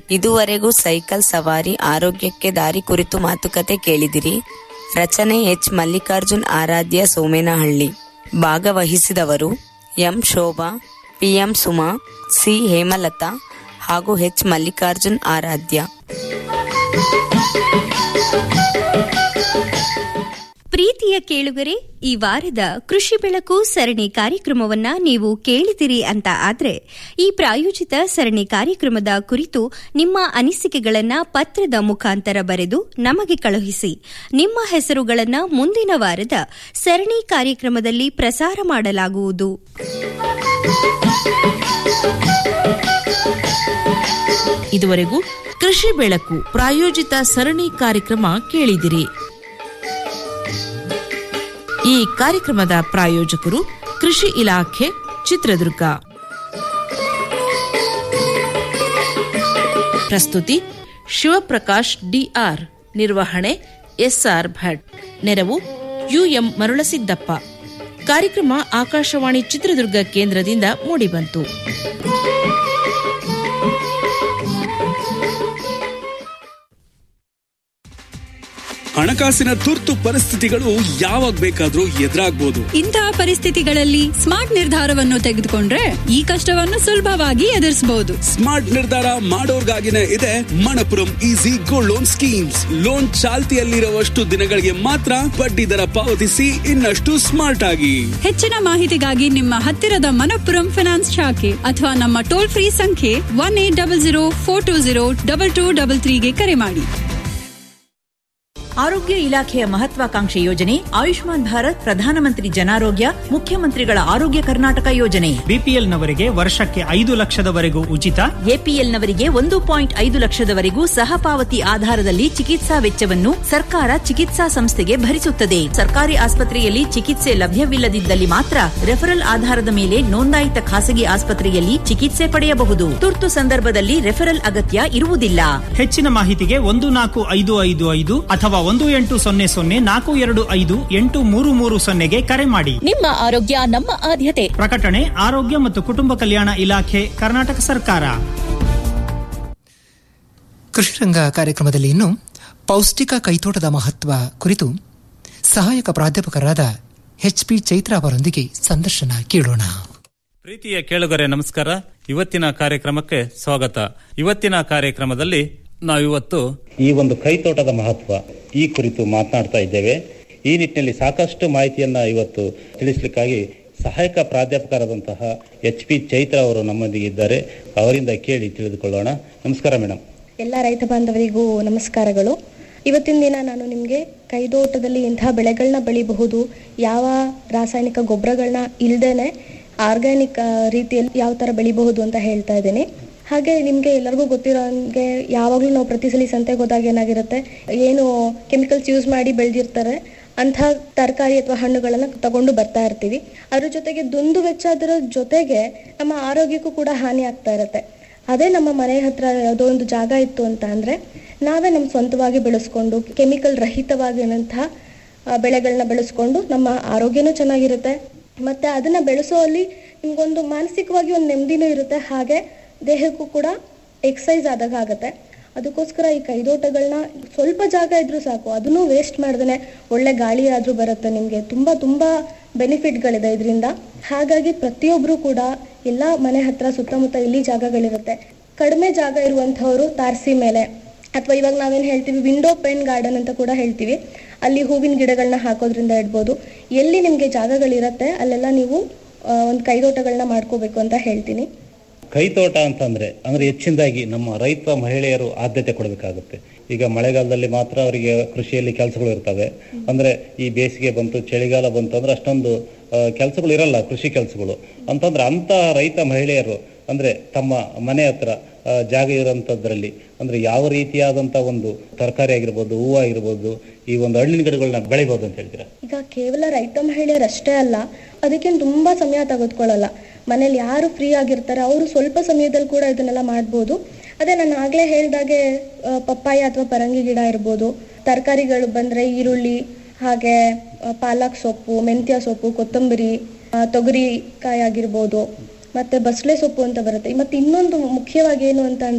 Speaker 7: ಇದುವರೆಗೂ ಸೈಕಲ್ ಸವಾರಿ ಆರೋಗ್ಯಕ್ಕೆ ದಾರಿ ಕುರಿತು ಮಾತುಕತೆ ಕೇಳಿದಿರಿ ರಚನೆ ಎಚ್ ಮಲ್ಲಿಕಾರ್ಜುನ್ ಆರಾಧ್ಯ ಸೋಮೇನಹಳ್ಳಿ ಭಾಗವಹಿಸಿದವರು M Shobha PM Suma C Hemalatha ಹಾಗೂ ಎಚ್ ಮಲ್ಲಿಕಾರ್ಜುನ್ ಆರಾಧ್ಯ
Speaker 12: ಪ್ರೀತಿಯ ಕೇಳುಗರೆ ಈ ವಾರದ ಕೃಷಿ ಬೆಳಕು ಸರಣಿ ಕಾರ್ಯಕ್ರಮವನ್ನ ನೀವು ಕೇಳಿದಿರಿ ಅಂತ ಆದ್ರೆ ಈ ಪ್ರಾಯೋಜಿತ ಸರಣಿ ಕಾರ್ಯಕ್ರಮದ ಕುರಿತು ನಿಮ್ಮ ಅನಿಸಿಕೆಗಳನ್ನ ಪತ್ರದ ಮುಖಾಂತರ ಬರೆದು ನಮಗೆ ಕಳುಹಿಸಿ ನಿಮ್ಮ ಹೆಸರುಗಳನ್ನ ಮುಂದಿನ ವಾರದ ಸರಣಿ ಕಾರ್ಯಕ್ರಮದಲ್ಲಿ ಪ್ರಸಾರ ಮಾಡಲಾಗುವುದು
Speaker 2: ಇದುವರೆಗೂ ಕೃಷಿ ಬೆಳಕು ಪ್ರಾಯೋಜಿತ ಸರಣಿ ಕಾರ್ಯಕ್ರಮ ಕೇಳಿದಿರಿ ಈ ಕಾರ್ಯಕ್ರಮದ ಪ್ರಾಯೋಜಕರು ಕೃಷಿ ಇಲಾಖೆ ಚಿತ್ರದುರ್ಗ ಪ್ರಸ್ತುತಿ ಶಿವಪ್ರಕಾಶ್ ಡಿಆರ್ ನಿರ್ವಹಣೆ ಎಸ್ಆರ್ ಭಟ್ ನೆರವು ಯುಎಂ ಮರುಳಸಿದ್ದಪ್ಪ ಕಾರ್ಯಕ್ರಮ ಆಕಾಶವಾಣಿ ಚಿತ್ರದುರ್ಗ ಕೇಂದ್ರದಿಂದ ಮೂಡಿಬಂತು
Speaker 3: ಹಣಕಾಸಿನ ತುರ್ತು ಪರಿಸ್ಥಿತಿಗಳು ಯಾವಾಗ ಬೇಕಾದ್ರೂ ಎದುರಾಗ್ಬೋದು
Speaker 4: ಇಂತಹ ಪರಿಸ್ಥಿತಿಗಳಲ್ಲಿ ಸ್ಮಾರ್ಟ್ ನಿರ್ಧಾರವನ್ನು ತೆಗೆದುಕೊಂಡ್ರೆ ಈ ಕಷ್ಟವನ್ನು ಸುಲಭವಾಗಿ ಎದುರಿಸಬಹುದು
Speaker 3: ಸ್ಮಾರ್ಟ್ ನಿರ್ಧಾರ ಮಾಡೋರ್ಗಾಗಿನೇ ಇದೆ Manappuram easy gold loan schemes loan ಚಾಲ್ತಿಯಲ್ಲಿರುವಷ್ಟು ದಿನಗಳಿಗೆ ಮಾತ್ರ ಬಡ್ಡಿ ದರ ಪಾವತಿಸಿ ಇನ್ನಷ್ಟು ಸ್ಮಾರ್ಟ್ ಆಗಿ
Speaker 4: ಹೆಚ್ಚಿನ ಮಾಹಿತಿಗಾಗಿ ನಿಮ್ಮ ಹತ್ತಿರದ ಮನಪ್ಪುರಂ ಫಿನಾನ್ಸ್ ಶಾಖೆ ಅಥವಾ ನಮ್ಮ ಟೋಲ್ ಫ್ರೀ ಸಂಖ್ಯೆ one eight double zero four two zero double two double ತ್ರೀಗೆ ಕರೆ ಮಾಡಿ
Speaker 13: ಆರೋಗ್ಯ ಇಲಾಖೆಯ ಮಹತ್ವಾಕಾಂಕ್ಷೆ ಯೋಜನೆ ಆಯುಷ್ಮಾನ್ ಭಾರತ್ ಪ್ರಧಾನಮಂತ್ರಿ ಜನಾರೋಗ್ಯ ಮುಖ್ಯಮಂತ್ರಿಗಳ ಆರೋಗ್ಯ ಕರ್ನಾಟಕ ಯೋಜನೆ
Speaker 14: ಬಿಪಿಎಲ್ನವರಿಗೆ ವರ್ಷಕ್ಕೆ ಐದು ಲಕ್ಷದವರೆಗೂ ಉಚಿತ
Speaker 13: ಎಪಿಎಲ್ನವರಿಗೆ ಒಂದು ಪಾಯಿಂಟ್ ಐದು ಲಕ್ಷದವರೆಗೂ ಸಹಪಾವತಿ ಆಧಾರದಲ್ಲಿ ಚಿಕಿತ್ಸಾ ವೆಚ್ಚವನ್ನು ಸರ್ಕಾರ ಚಿಕಿತ್ಸಾ ಸಂಸ್ಥೆಗೆ ಭರಿಸುತ್ತದೆ ಸರ್ಕಾರಿ ಆಸ್ಪತ್ರೆಯಲ್ಲಿ ಚಿಕಿತ್ಸೆ ಲಭ್ಯವಿಲ್ಲದಿದ್ದಲ್ಲಿ ಮಾತ್ರ ರೆಫರಲ್ ಆಧಾರದ ಮೇಲೆ ನೋಂದಾಯಿತ ಖಾಸಗಿ ಆಸ್ಪತ್ರೆಯಲ್ಲಿ ಚಿಕಿತ್ಸೆ ಪಡೆಯಬಹುದು ತುರ್ತು ಸಂದರ್ಭದಲ್ಲಿ ರೆಫರಲ್ ಅಗತ್ಯ ಇರುವುದಿಲ್ಲ
Speaker 14: ಹೆಚ್ಚಿನ ಮಾಹಿತಿಗೆ ಒಂದು ನಾಲ್ಕು ಐದು ಐದು ಐದು ಅಥವಾ ಒಂದು ಎಂಟು ಸೊನ್ನೆ ಸೊನ್ನೆ ನಾಲ್ಕು ಎರಡು ಐದು ಎಂಟು ಮೂರು ಮೂರು ಸೊನ್ನೆಗೆ ಕರೆ ಮಾಡಿ
Speaker 15: ನಿಮ್ಮ ಆರೋಗ್ಯ ನಮ್ಮ ಆದ್ಯತೆ
Speaker 14: ಪ್ರಕಟಣೆ ಆರೋಗ್ಯ ಮತ್ತು ಕುಟುಂಬ ಕಲ್ಯಾಣ ಇಲಾಖೆ ಕರ್ನಾಟಕ ಸರ್ಕಾರ
Speaker 1: ಕೃಷಿ ರಂಗ ಕಾರ್ಯಕ್ರಮದಲ್ಲಿ ಇನ್ನು ಪೌಷ್ಟಿಕ ಕೈತೋಟದ ಮಹತ್ವ ಕುರಿತು ಸಹಾಯಕ ಪ್ರಾಧ್ಯಾಪಕರಾದ ಎಚ್ ಪಿ ಚೈತ್ರ ಅವರೊಂದಿಗೆ ಸಂದರ್ಶನ ಕೇಳೋಣ
Speaker 16: ಪ್ರೀತಿಯ ಕೇಳುಗರೆ ನಮಸ್ಕಾರ ಇವತ್ತಿನ ಕಾರ್ಯಕ್ರಮಕ್ಕೆ ಸ್ವಾಗತ ಇವತ್ತಿನ ಕಾರ್ಯಕ್ರಮದಲ್ಲಿ ನಾವಿವತ್ತು
Speaker 17: ಈ ಒಂದು ಕೈತೋಟದ ಮಹತ್ವ ಈ ಕುರಿತು ಮಾತನಾಡ್ತಾ ಇದ್ದೇವೆ ಈ ನಿಟ್ಟಿನಲ್ಲಿ ಸಾಕಷ್ಟು ಮಾಹಿತಿಯನ್ನ ಇವತ್ತು ತಿಳಿಸ್ಲಿಕ್ಕಾಗಿ ಸಹಾಯಕ ಪ್ರಾಧ್ಯಾಪಕರಾದಂತಹ ಎಚ್ ಪಿ ಚೈತ್ರ ಅವರು ನಮ್ಮೊಂದಿಗೆ ಇದ್ದಾರೆ ಅವರಿಂದ ಕೇಳಿ ತಿಳಿದುಕೊಳ್ಳೋಣ ನಮಸ್ಕಾರ ಮೇಡಮ್
Speaker 18: ಎಲ್ಲ ರೈತ ಬಾಂಧವರಿಗೂ ನಮಸ್ಕಾರಗಳು ಇವತ್ತಿನ ದಿನ ನಾನು ನಿಮಗೆ ಕೈದೋಟದಲ್ಲಿ ಇಂತಹ ಬೆಳೆಗಳನ್ನ ಬೆಳಿಬಹುದು ಯಾವ ರಾಸಾಯನಿಕ ಗೊಬ್ಬರಗಳನ್ನ ಇಲ್ದೇನೆ ಆರ್ಗ್ಯಾನಿಕ್ ರೀತಿಯಲ್ಲಿ ಯಾವ ಥರ ಬೆಳಿಬಹುದು ಅಂತ ಹೇಳ್ತಾ ಇದ್ದೀನಿ ಹಾಗೆ ನಿಮಗೆ ಎಲ್ಲರಿಗೂ ಗೊತ್ತಿರೋ ಹಂಗೆ ಯಾವಾಗಲೂ ನಾವು ಪ್ರತಿ ಸಲ ಸಂತೆಗೆ ಹೋದಾಗ ಏನಾಗಿರುತ್ತೆ ಏನು ಕೆಮಿಕಲ್ಸ್ ಯೂಸ್ ಮಾಡಿ ಬೆಳೆದಿರ್ತಾರೆ ಅಂಥ ತರಕಾರಿ ಅಥವಾ ಹಣ್ಣುಗಳನ್ನು ತಗೊಂಡು ಬರ್ತಾ ಇರ್ತೀವಿ ಅದ್ರ ಜೊತೆಗೆ ದುಂದು ವೆಚ್ಚ ಅದರ ಜೊತೆಗೆ ನಮ್ಮ ಆರೋಗ್ಯಕ್ಕೂ ಕೂಡ ಹಾನಿ ಆಗ್ತಾ ಇರುತ್ತೆ ಅದೇ ನಮ್ಮ ಮನೆ ಹತ್ರ ಯಾವುದೋ ಒಂದು ಜಾಗ ಇತ್ತು ಅಂತ ಅಂದ್ರೆ ನಾವೇ ನಮ್ಮ ಸ್ವಂತವಾಗಿ ಬೆಳೆಸ್ಕೊಂಡು ಕೆಮಿಕಲ್ ರಹಿತವಾಗಿರುವಂತಹ ಬೆಳೆಗಳನ್ನ ಬೆಳೆಸ್ಕೊಂಡು ನಮ್ಮ ಆರೋಗ್ಯನೂ ಚೆನ್ನಾಗಿರುತ್ತೆ ಮತ್ತೆ ಅದನ್ನ ಬೆಳೆಸೋಲ್ಲಿ ನಿಮ್ಗೊಂದು ಮಾನಸಿಕವಾಗಿ ಒಂದು ನೆಮ್ಮದಿನೂ ಇರುತ್ತೆ ಹಾಗೆ ದೇಹಕ್ಕೂ ಕೂಡ ಎಕ್ಸಸೈಸ್ ಆದಾಗ ಆಗತ್ತೆ ಅದಕ್ಕೋಸ್ಕರ ಈ ಕೈದೋಟಗಳನ್ನ ಸ್ವಲ್ಪ ಜಾಗ ಇದ್ರೂ ಸಾಕು ಅದನ್ನು ವೇಸ್ಟ್ ಮಾಡ್ದೇನೆ ಒಳ್ಳೆ ಗಾಳಿ ಆದ್ರೂ ಬರುತ್ತೆ ನಿಮ್ಗೆ ತುಂಬಾ ತುಂಬಾ ಬೆನಿಫಿಟ್ಗಳಿದೆ ಇದರಿಂದ ಹಾಗಾಗಿ ಪ್ರತಿಯೊಬ್ರು ಕೂಡ ಎಲ್ಲ ಮನೆ ಹತ್ರ ಸುತ್ತಮುತ್ತ ಇಲ್ಲಿ ಜಾಗಗಳಿರುತ್ತೆ ಕಡಿಮೆ ಜಾಗ ಇರುವಂತಹವರು ತಾರಸಿ ಮೇಲೆ ಅಥವಾ ಇವಾಗ ನಾವೇನ್ ಹೇಳ್ತೀವಿ ವಿಂಡೋ ಪೆನ್ ಗಾರ್ಡನ್ ಅಂತ ಕೂಡ ಹೇಳ್ತೀವಿ ಅಲ್ಲಿ ಹೂವಿನ ಗಿಡಗಳನ್ನ ಹಾಕೋದ್ರಿಂದ ಇಡ್ಬೋದು ಎಲ್ಲಿ ನಿಮ್ಗೆ ಜಾಗಗಳಿರತ್ತೆ ಅಲ್ಲೆಲ್ಲ ನೀವು ಒಂದು ಕೈದೋಟಗಳನ್ನ ಮಾಡ್ಕೋಬೇಕು ಅಂತ ಹೇಳ್ತೀನಿ
Speaker 17: ಕೈತೋಟ ಅಂತಂದ್ರೆ ಅಂದ್ರೆ ಹೆಚ್ಚಿನದಾಗಿ ನಮ್ಮ ರೈತ ಮಹಿಳೆಯರು ಆದ್ಯತೆ ಕೊಡಬೇಕಾಗುತ್ತೆ ಈಗ ಮಳೆಗಾಲದಲ್ಲಿ ಮಾತ್ರ ಅವರಿಗೆ ಕೃಷಿಯಲ್ಲಿ ಕೆಲಸಗಳು ಇರ್ತವೆ ಅಂದ್ರೆ ಈ ಬೇಸಿಗೆ ಬಂತು ಚಳಿಗಾಲ ಬಂತು ಅಂದ್ರೆ ಅಷ್ಟೊಂದು ಕೆಲಸಗಳು ಇರಲ್ಲ ಕೃಷಿ ಕೆಲಸಗಳು ಅಂತಂದ್ರೆ ಅಂತ ರೈತ ಮಹಿಳೆಯರು ಅಂದ್ರೆ ತಮ್ಮ ಮನೆ ಹತ್ರ ಆ, ಜಾಗ ಇರೋಂಥದ್ರಲ್ಲಿ ಅಂದ್ರೆ ಯಾವ ರೀತಿಯಾದಂತ ಒಂದು ತರಕಾರಿ ಆಗಿರ್ಬೋದು ಹೂವು ಆಗಿರ್ಬೋದು ಈ ಒಂದು ಹಣ್ಣಿನ ಗಿಡಗಳನ್ನ ಬೆಳಿಬೋದು ಅಂತ ಹೇಳ್ತೀರಾ
Speaker 18: ಈಗ ಕೇವಲ ರೈತ ಮಹಿಳೆಯರಷ್ಟೇ ಅಲ್ಲ ಅದಕ್ಕೇನು ತುಂಬಾ ಸಮಯ ತೆಗೆದುಕೊಳ್ಳಲ್ಲ ಮನೇಲಿ ಯಾರು ಫ್ರೀ ಆಗಿರ್ತಾರೆ ಅವರು ಸ್ವಲ್ಪ ಸಮಯದಲ್ಲಿ ಕೂಡ ಇದನ್ನೆಲ್ಲ ಮಾಡ್ಬೋದು ಅದೇ ನಾನು ಆಗ್ಲೇ ಹೇಳ್ದಾಗೆ ಆ, ಪಪ್ಪಾಯ ಅಥವಾ ಪರಂಗಿ ಗಿಡ ಇರ್ಬೋದು ತರಕಾರಿಗಳು ಬಂದ್ರೆ ಈರುಳ್ಳಿ ಹಾಗೆ ಆ, ಪಾಲಕ್ ಸೊಪ್ಪು ಮೆಂತ್ಯ ಸೊಪ್ಪು ಕೊತ್ತಂಬರಿ ಆ, ತೊಗರಿಕಾಯಿ ಆಗಿರ್ಬೋದು ಮತ್ತೆ ಬಸಳೆ ಸೊಪ್ಪು ಅಂತ ಬರುತ್ತೆ ಮತ್ತೆ ಇನ್ನೊಂದು ಮುಖ್ಯವಾಗಿ ಏನು ಅಂತ ಅಂದ್ರೆ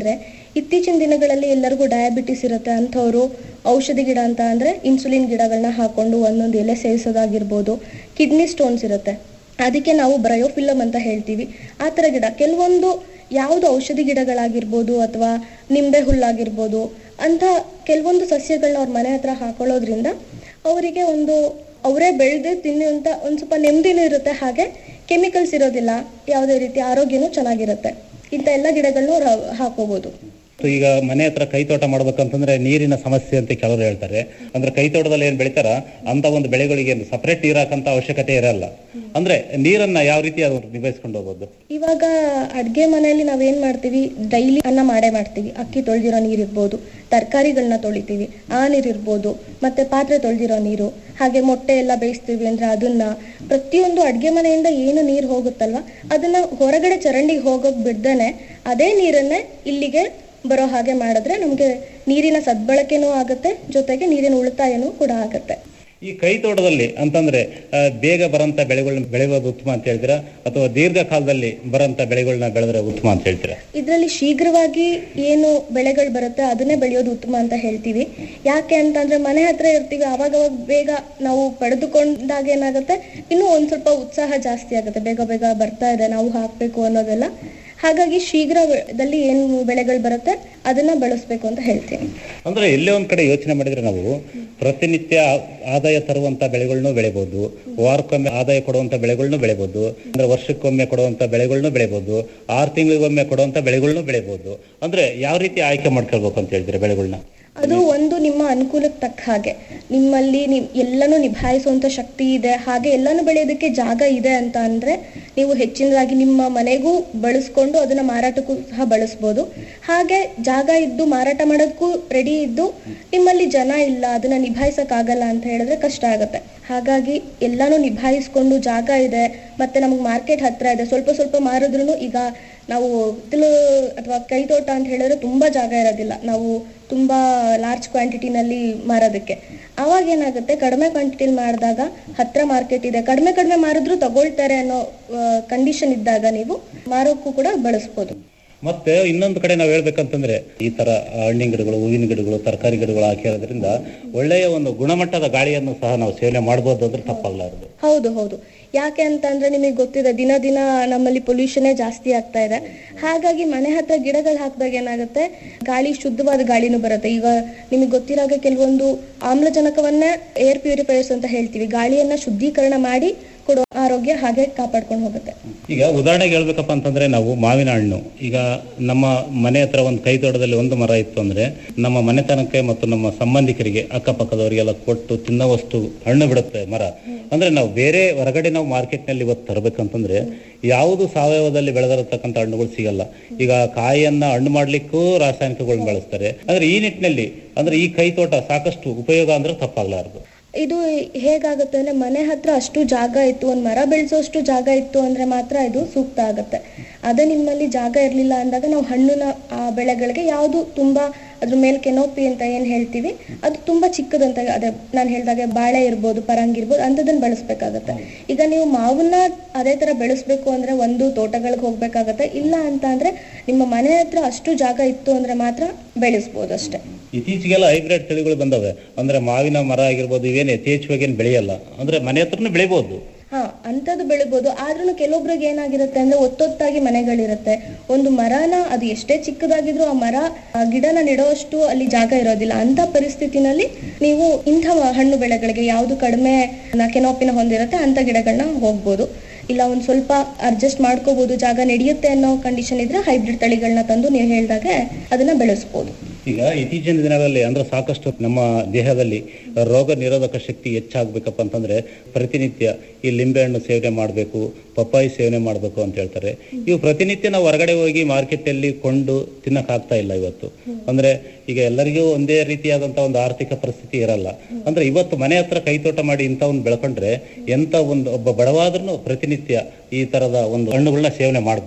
Speaker 18: ಇತ್ತೀಚಿನ ದಿನಗಳಲ್ಲಿ ಎಲ್ಲರಿಗೂ ಡಯಾಬಿಟಿಸ್ ಇರುತ್ತೆ ಅಂಥವ್ರು ಔಷಧಿ ಗಿಡ ಅಂತ ಅಂದ್ರೆ ಇನ್ಸುಲಿನ್ ಗಿಡಗಳನ್ನ ಹಾಕೊಂಡು ಒಂದೊಂದು ಎಲೆ ಸೇವಿಸೋದಾಗಿರ್ಬೋದು ಕಿಡ್ನಿ ಸ್ಟೋನ್ಸ್ ಇರುತ್ತೆ ಅದಕ್ಕೆ ನಾವು ಬ್ರಯೋಫಿಲಮ್ ಅಂತ ಹೇಳ್ತೀವಿ ಆ ಥರ ಗಿಡ ಕೆಲವೊಂದು ಯಾವುದು ಔಷಧಿ ಗಿಡಗಳಾಗಿರ್ಬೋದು ಅಥವಾ ನಿಂಬೆ ಹುಲ್ಲಾಗಿರ್ಬೋದು ಅಂತ ಕೆಲವೊಂದು ಸಸ್ಯಗಳನ್ನ ಅವ್ರ ಮನೆ ಹತ್ರ ಹಾಕೊಳ್ಳೋದ್ರಿಂದ ಅವರಿಗೆ ಒಂದು ಅವರೇ ಬೆಳೆದು ತಿನ್ನುವಂತ ಒಂದು ಸ್ವಲ್ಪ ನೆಮ್ಮದಿನೂ ಇರುತ್ತೆ ಹಾಗೆ ಕೆಮಿಕಲ್ಸ್ ಇರೋದಿಲ್ಲ ಯಾವುದೇ ರೀತಿ ಆರೋಗ್ಯನೂ ಚೆನ್ನಾಗಿರುತ್ತೆ ಇಂಥ ಎಲ್ಲ ಗಿಡಗಳನ್ನು ಅವ್ರು ಹಾಕೋಬಹುದು
Speaker 17: ಮತ್ತು ಈಗ ಮನೆ ಹತ್ರ ಕೈ ತೋಟ ಮಾಡ್ಬೇಕಂತಂದ್ರೆ ನೀರಿನ ಸಮಸ್ಯೆ ಅಂತ ಕೆಲವರು ಹೇಳ್ತಾರೆ ಅಂದ್ರೆ ಕೈ ತೋಟದಲ್ಲಿ ಏನ್ ಬೆಳಿತಾರ ಅಂತ ಒಂದು ಬೆಳೆಗಳಿಗೆ ಸಪರೇಟ್ ನೀರ್ ಹಾಕಂತ ಅವಶ್ಯಕತೆ ಇರಲ್ಲ ಅಂದ್ರೆ ನೀರನ್ನ ಯಾವ ರೀತಿ ಅವ್ರು ನಿಭಾಯಿಸ್ಕೊಂಡು ಹೋಗೋದು
Speaker 18: ಇವಾಗ ಅಡ್ಗೆ ಮನೆಯಲ್ಲಿ ನಾವೇನ್ ಮಾಡ್ತೀವಿ ಡೈಲಿ ಅನ್ನ ಮಾಡೇ ಮಾಡ್ತೀವಿ ಅಕ್ಕಿ ತೊಳೆದಿರೋ ನೀರ್ ಇರ್ಬೋದು ತರಕಾರಿಗಳನ್ನ ತೊಳಿತೀವಿ ಆ ನೀರ್ ಇರ್ಬೋದು ಮತ್ತೆ ಪಾತ್ರೆ ತೊಳೆದಿರೋ ನೀರು ಹಾಗೆ ಮೊಟ್ಟೆ ಎಲ್ಲ ಬೇಯಿಸ್ತೀವಿ ಅಂದ್ರೆ ಅದನ್ನ ಪ್ರತಿಯೊಂದು ಅಡ್ಗೆ ಮನೆಯಿಂದ ಏನು ನೀರು ಹೋಗುತ್ತಲ್ವಾ ಅದನ್ನ ಹೊರಗಡೆ ಚರಂಡಿಗೆ ಹೋಗೋಕ್ ಬಿಡ್ದೇನೆ ಅದೇ ನೀರನ್ನೇ ಇಲ್ಲಿಗೆ ಬರೋ ಹಾಗೆ ಮಾಡಿದ್ರೆ ನಮ್ಗೆ ನೀರಿನ ಸದ್ಬಳಕೆನೂ ಆಗುತ್ತೆ ಜೊತೆಗೆ ನೀರಿನ ಉಳಿತಾಯನೂ ಕೂಡ ಆಗುತ್ತೆ
Speaker 17: ಈ ಕೈ ತೋಟದಲ್ಲಿ ಅಂತಂದ್ರೆ ಆ, ಬೇಗ ಬರಂತ ಬೆಳೆಗಳನ್ನ ಬೆಳೆಯೋದು ಉತ್ತಮ ಅಂತ ಹೇಳ್ತೀರಾ ಅಥವಾ ದೀರ್ಘಕಾಲದಲ್ಲಿ ಬರಂತ ಬೆಳೆಗಳನ್ನ ಬೆಳೆದ್ರೆ ಉತ್ತಮ ಅಂತ ಹೇಳ್ತೀರಾ
Speaker 18: ಇದರಲ್ಲಿ ಶೀಘ್ರವಾಗಿ ಏನು ಬೆಳೆಗಳು ಬರುತ್ತೆ ಅದನ್ನೇ ಬೆಳೆಯೋದು ಉತ್ತಮ ಅಂತ ಹೇಳ್ತೀವಿ ಯಾಕೆ ಅಂತಂದ್ರೆ ಮನೆ ಹತ್ರ ಇರ್ತೀವಿ ಅವಾಗ ಅವಾಗ ಬೇಗ ನಾವು ಪಡೆದುಕೊಂಡಾಗ ಏನಾಗುತ್ತೆ ಇನ್ನೂ ಒಂದ್ ಸ್ವಲ್ಪ ಉತ್ಸಾಹ ಜಾಸ್ತಿ ಆಗುತ್ತೆ ಬೇಗ ಬೇಗ ಬರ್ತಾ ಇದೆ ನಾವು ಹಾಕ್ಬೇಕು ಅನ್ನೋದೆಲ್ಲ ಹಾಗಾಗಿ ಶೀಘ್ರದಲ್ಲಿ ಏನು ಬೆಳೆಗಳು ಬರುತ್ತೆ ಅದನ್ನ ಬಳಸ್ಬೇಕು ಅಂತ ಹೇಳ್ತೀನಿ
Speaker 17: ಅಂದ್ರೆ ಎಲ್ಲೇ ಒಂದ್ ಕಡೆ ಯೋಚನೆ ಮಾಡಿದ್ರೆ ನಾವು ಪ್ರತಿನಿತ್ಯ ಆ- ಆದಾಯ ತರುವಂತ ಬೆಳೆಗಳನ್ನು ಬೆಳಿಬಹುದು ವಾರಕ್ಕೊಮ್ಮೆ ಆದಾಯ ಕೊಡುವಂತ ಬೆಳೆಗಳನ್ನು ಬೆಳಿಬಹುದು ಅಂದ್ರೆ ವರ್ಷಕ್ಕೊಮ್ಮೆ ಕೊಡುವಂತ ಬೆಳೆಗಳನ್ನು ಬೆಳಿಬಹುದು ಆರು ತಿಂಗಳಿಗೊಮ್ಮೆ ಕೊಡುವಂತ ಬೆಳೆಗಳನ್ನು ಬೆಳಿಬಹುದು ಅಂದ್ರೆ ಯಾವ ರೀತಿ ಆಯ್ಕೆ ಮಾಡ್ಕೊಳ್ಬೇಕು ಅಂತ ಹೇಳ್ತೀರಾ ಬೆಳೆಗಳನ್ನ
Speaker 18: ಅದು ಒಂದು ನಿಮ್ಮ ಅನುಕೂಲಕ್ಕೆ ತಕ್ಕ ಹಾಗೆ ನಿಮ್ಮಲ್ಲಿ ನಿಮ್ ಎಲ್ಲನೂ ನಿಭಾಯಿಸುವಂತ ಶಕ್ತಿ ಇದೆ ಹಾಗೆ ಎಲ್ಲಾನು ಬೆಳೆಯೋದಕ್ಕೆ ಜಾಗ ಇದೆ ಅಂತ ಅಂದ್ರೆ ನೀವು ಹೆಚ್ಚಿನದಾಗಿ ನಿಮ್ಮ ಮನೆಗೂ ಬಳಸ್ಕೊಂಡು ಅದನ್ನ ಮಾರಾಟಕ್ಕೂ ಸಹ ಬಳಸ್ಬೋದು ಹಾಗೆ ಜಾಗ ಇದ್ದು ಮಾರಾಟ ಮಾಡೋದಕ್ಕೂ ರೆಡಿ ಇದ್ದು ನಿಮ್ಮಲ್ಲಿ ಜನ ಇಲ್ಲ ಅದನ್ನ ನಿಭಾಯಿಸಕ್ ಆಗಲ್ಲ ಅಂತ ಹೇಳಿದ್ರೆ ಕಷ್ಟ ಆಗುತ್ತೆ ಹಾಗಾಗಿ ಎಲ್ಲಾನು ನಿಭಾಯಿಸ್ಕೊಂಡು ಜಾಗ ಇದೆ ಮತ್ತೆ ನಮ್ಗೆ ಮಾರ್ಕೆಟ್ ಹತ್ರ ಇದೆ ಸ್ವಲ್ಪ ಸ್ವಲ್ಪ ಮಾರಿದ್ರು ಈಗ ನಾವು ಹಿತ್ತಲು ಅಥವಾ ಕೈ ತೋಟ ಅಂತ ಹೇಳಿದ್ರೆ ತುಂಬಾ ಜಾಗ ಇರೋದಿಲ್ಲ ನಾವು ತುಂಬಾ ಲಾರ್ಜ್ ಕ್ವಾಂಟಿಟಿನಲ್ಲಿ ಮಾರೋದಕ್ಕೆ ಅವಾಗ ಏನಾಗುತ್ತೆ ಕಡಿಮೆ ಕ್ವಾಂಟಿಟಿಲಿ ಮಾಡಿದಾಗ ಹತ್ರ ಮಾರ್ಕೆಟ್ ಇದೆ ಕಡಿಮೆ ಕಡಿಮೆ ಮಾರಿದ್ರು ತಗೊಳ್ತಾರೆ ಅನ್ನೋ ಕಂಡೀಷನ್ ಇದ್ದಾಗ ನೀವು ಮಾರೋಕ್ಕೂ ಕೂಡ ಬಳಸ್ಬೋದು
Speaker 17: ಮತ್ತೆ ಇನ್ನೊಂದು ಕಡೆ ನಾವು ಹೇಳ್ಬೇಕಂತಂದ್ರೆ ಈ ತರ ಹಣ್ಣಿನ ಗಿಡಗಳು ಹೂವಿನ ಗಿಡಗಳು ತರಕಾರಿ ಗಿಡಗಳು ಹಾಕಿರೋದ್ರಿಂದ ಒಳ್ಳೆಯ ಒಂದು ಗುಣಮಟ್ಟದ ಗಾಳಿಯನ್ನು ಸಹ ನಾವು ಸೇವನೆ ಮಾಡಬಹುದು ಅಂದ್ರೆ ತಪ್ಪಾಗ್ಲಾರದು
Speaker 18: ಹೌದು ಹೌದು ಯಾಕೆ ಅಂತಂದ್ರೆ ನಿಮಗೆ ಗೊತ್ತಿದೆ ದಿನ ದಿನ ನಮ್ಮಲ್ಲಿ ಪೊಲ್ಯೂಷನೇ ಜಾಸ್ತಿ ಆಗ್ತಾ ಇದೆ ಹಾಗಾಗಿ ಮನೆ ಹತ್ರ ಗಿಡಗಳು ಹಾಕಿದಾಗ ಏನಾಗುತ್ತೆ ಗಾಳಿ ಶುದ್ಧವಾದ ಗಾಳಿನೂ ಬರುತ್ತೆ ಈಗ ನಿಮಗೆ ಗೊತ್ತಿರಾಗ ಕೆಲವೊಂದು ಆಮ್ಲಜನಕವನ್ನೇ ಏರ್ ಪ್ಯೂರಿಫೈಯರ್ಸ್ ಅಂತ ಹೇಳ್ತೀವಿ ಗಾಳಿಯನ್ನ ಶುದ್ಧೀಕರಣ ಮಾಡಿ ಕೊಡೋ ಆರೋಗ್ಯ ಹಾಗೆ ಕಾಪಾಡ್ಕೊಂಡು ಹೋಗುತ್ತೆ
Speaker 17: ಈಗ ಉದಾಹರಣೆಗೆ ಹೇಳ್ಬೇಕಪ್ಪ ಅಂತಂದ್ರೆ ನಾವು ಮಾವಿನ ಹಣ್ಣು ಈಗ ನಮ್ಮ ಮನೆ ಹತ್ರ ಒಂದು ಕೈ ತೋಟದಲ್ಲಿ ಒಂದು ಮರ ಇತ್ತು ಅಂದ್ರೆ ನಮ್ಮ ಮನೆತನಕ್ಕೆ ಮತ್ತು ನಮ್ಮ ಸಂಬಂಧಿಕರಿಗೆ ಅಕ್ಕಪಕ್ಕದವರಿಗೆಲ್ಲ ಕೊಟ್ಟು ತಿನ್ನೋವಷ್ಟು ಹಣ್ಣು ಬಿಡುತ್ತೆ ಮರ ಅಂದ್ರೆ ನಾವು ಬೇರೆ ಹೊರಗಡೆ ನಾವು ಮಾರ್ಕೆಟ್ ನಲ್ಲಿ ಇವತ್ತು ತರಬೇಕಂತಂದ್ರೆ ಯಾವುದು ಸಾವಯವದಲ್ಲಿ ಬೆಳೆದಿರತಕ್ಕಂಥ ಹಣ್ಣುಗಳು ಸಿಗಲ್ಲ ಈಗ ಕಾಯಿಯನ್ನ ಹಣ್ಣು ಮಾಡ್ಲಿಕ್ಕೂ ರಾಸಾಯನಿಕಗಳನ್ನ ಬಳಸ್ತಾರೆ ಅಂದ್ರೆ ಈ ನಿಟ್ಟಿನಲ್ಲಿ ಅಂದ್ರೆ ಈ ಕೈ ತೋಟ ಸಾಕಷ್ಟು ಉಪಯೋಗ ಅಂದ್ರೆ ತಪ್ಪಾಗ್ಲಾರದು
Speaker 18: ಇದು ಹೇಗಾಗುತ್ತೆ ಅಂದ್ರೆ ಮನೆ ಹತ್ರ ಅಷ್ಟು ಜಾಗ ಇತ್ತು ಒಂದ್ ಮರ ಬೆಳೆಸೋಷ್ಟು ಜಾಗ ಇತ್ತು ಅಂದ್ರೆ ಮಾತ್ರ ಇದು ಸೂಕ್ತ ಆಗುತ್ತೆ ಅದೇ ನಿಮ್ಮಲ್ಲಿ ಜಾಗ ಇರ್ಲಿಲ್ಲ ಅಂದಾಗ ನಾವು ಹಣ್ಣಿನ ಆ ಬೆಳೆಗಳಿಗೆ ಯಾವುದು ತುಂಬಾ ಅದ್ರ ಮೇಲೆ ಕೆನೋಪಿ ಅಂತ ಏನ್ ಹೇಳ್ತೀವಿ ಅದು ತುಂಬಾ ಚಿಕ್ಕದಂತ ಅದೇ ನಾನು ಹೇಳ್ದಾಗೆ ಬಾಳೆ ಇರ್ಬೋದು ಪರಂಗಿ ಇರ್ಬೋದು ಅಂಥದ್ದನ್ನ ಬಳಸ್ಬೇಕಾಗತ್ತೆ ಈಗ ನೀವು ಮಾವನ್ನ ಅದೇ ತರ ಬೆಳೆಸ್ಬೇಕು ಅಂದ್ರೆ ಒಂದು ತೋಟಗಳಿಗೆ ಹೋಗ್ಬೇಕಾಗತ್ತೆ ಇಲ್ಲ ಅಂತ ಅಂದ್ರೆ ನಿಮ್ಮ ಮನೆ ಹತ್ರ ಅಷ್ಟು ಜಾಗ ಇತ್ತು ಅಂದ್ರೆ ಮಾತ್ರ ಬೆಳೆಸ್ಬೋದು ಅಷ್ಟೇ
Speaker 17: ಇತ್ತೀಚೆಗೆಲ್ಲ ಹೈಬ್ರಿಡ್ ತಳಿಗಳು ಬಂದವೆ ಅಂದ್ರೆ ಮಾವಿನ ಮರ ಆಗಿರ್ಬೋದು ಇವೇನು ಯಥೇಚ್ಛವಾಗಿ ಏನ್ ಬೆಳೆಯಲ್ಲ ಅಂದ್ರೆ ಮನೆ ಹತ್ರನೂ ಬೆಳಿಬಹುದು
Speaker 18: ಹಾ ಅಂಥದ್ದು ಬೆಳಿಬೋದು ಆದ್ರೂ ಕೆಲವೊಬ್ರಿಗೆ ಏನಾಗಿರುತ್ತೆ ಅಂದ್ರೆ ಒತ್ತೊತ್ತಾಗಿ ಮನೆಗಳಿರುತ್ತೆ ಒಂದು ಮರನ ಅದು ಎಷ್ಟೇ ಚಿಕ್ಕದಾಗಿದ್ರು ಆ ಮರ ಆ ಗಿಡನ ನೆಡೋಷ್ಟು ಅಲ್ಲಿ ಜಾಗ ಇರೋದಿಲ್ಲ ಅಂತ ಪರಿಸ್ಥಿತಿನಲ್ಲಿ ನೀವು ಇಂಥ ಹಣ್ಣು ಬೆಳೆಗಳಿಗೆ ಯಾವುದು ಕಡಿಮೆ ಕೆನೋಪಿನ ಹೊಂದಿರುತ್ತೆ ಅಂತ ಗಿಡಗಳನ್ನ ಹೋಗ್ಬೋದು ಇಲ್ಲ ಒಂದ್ ಸ್ವಲ್ಪ ಅಡ್ಜಸ್ಟ್ ಮಾಡ್ಕೋಬಹುದು ಜಾಗ ನಡೆಯುತ್ತೆ ಅನ್ನೋ ಕಂಡೀಷನ್ ಇದ್ರೆ ಹೈಬ್ರಿಡ್ ತಳಿಗಳನ್ನ ತಂದು ನೀವು ಹೇಳ್ದಾಗೆ ಅದನ್ನ ಬೆಳೆಸ್ಬೋದು
Speaker 17: ಈಗ ಇತ್ತೀಚಿನ ದಿನಗಳಲ್ಲಿ ಅಂದ್ರೆ ಸಾಕಷ್ಟು ನಮ್ಮ ದೇಹದಲ್ಲಿ ರೋಗ ನಿರೋಧಕ ಶಕ್ತಿ ಹೆಚ್ಚಾಗ್ಬೇಕಪ್ಪ ಅಂತಂದ್ರೆ ಪ್ರತಿನಿತ್ಯ ಈ ಲಿಂಬೆಹಣ್ಣು ಸೇವನೆ ಮಾಡಬೇಕು ಪಪ್ಪಾಯಿ ಸೇವನೆ ಮಾಡಬೇಕು ಅಂತ ಹೇಳ್ತಾರೆ ಇವು ಪ್ರತಿನಿತ್ಯ ನಾವು ಹೊರಗಡೆ ಹೋಗಿ ಮಾರ್ಕೆಟ್ ಅಲ್ಲಿ ಕೊಂಡು ತಿನ್ನಕ್ ಆಗ್ತಾ ಇಲ್ಲ ಇವತ್ತು ಅಂದ್ರೆ ಈಗ ಎಲ್ಲರಿಗೂ ಒಂದೇ ರೀತಿಯಾದಂತ ಒಂದು ಆರ್ಥಿಕ ಪರಿಸ್ಥಿತಿ ಇರಲ್ಲ ಅಂದ್ರೆ ಇವತ್ತು ಮನೆ ಹತ್ರ ಕೈತೋಟ ಮಾಡಿ ಇಂಥವನ್ನ ಬೆಳ್ಕೊಂಡ್ರೆ ಎಂತ ಒಂದು ಒಬ್ಬ ಬಡವಾದ್ರೂ ಪ್ರತಿನಿತ್ಯ ಈ ತರದ ಒಂದು ಹಣ್ಣುಗಳನ್ನ ಸೇವನೆ ಮಾಡಬಹುದು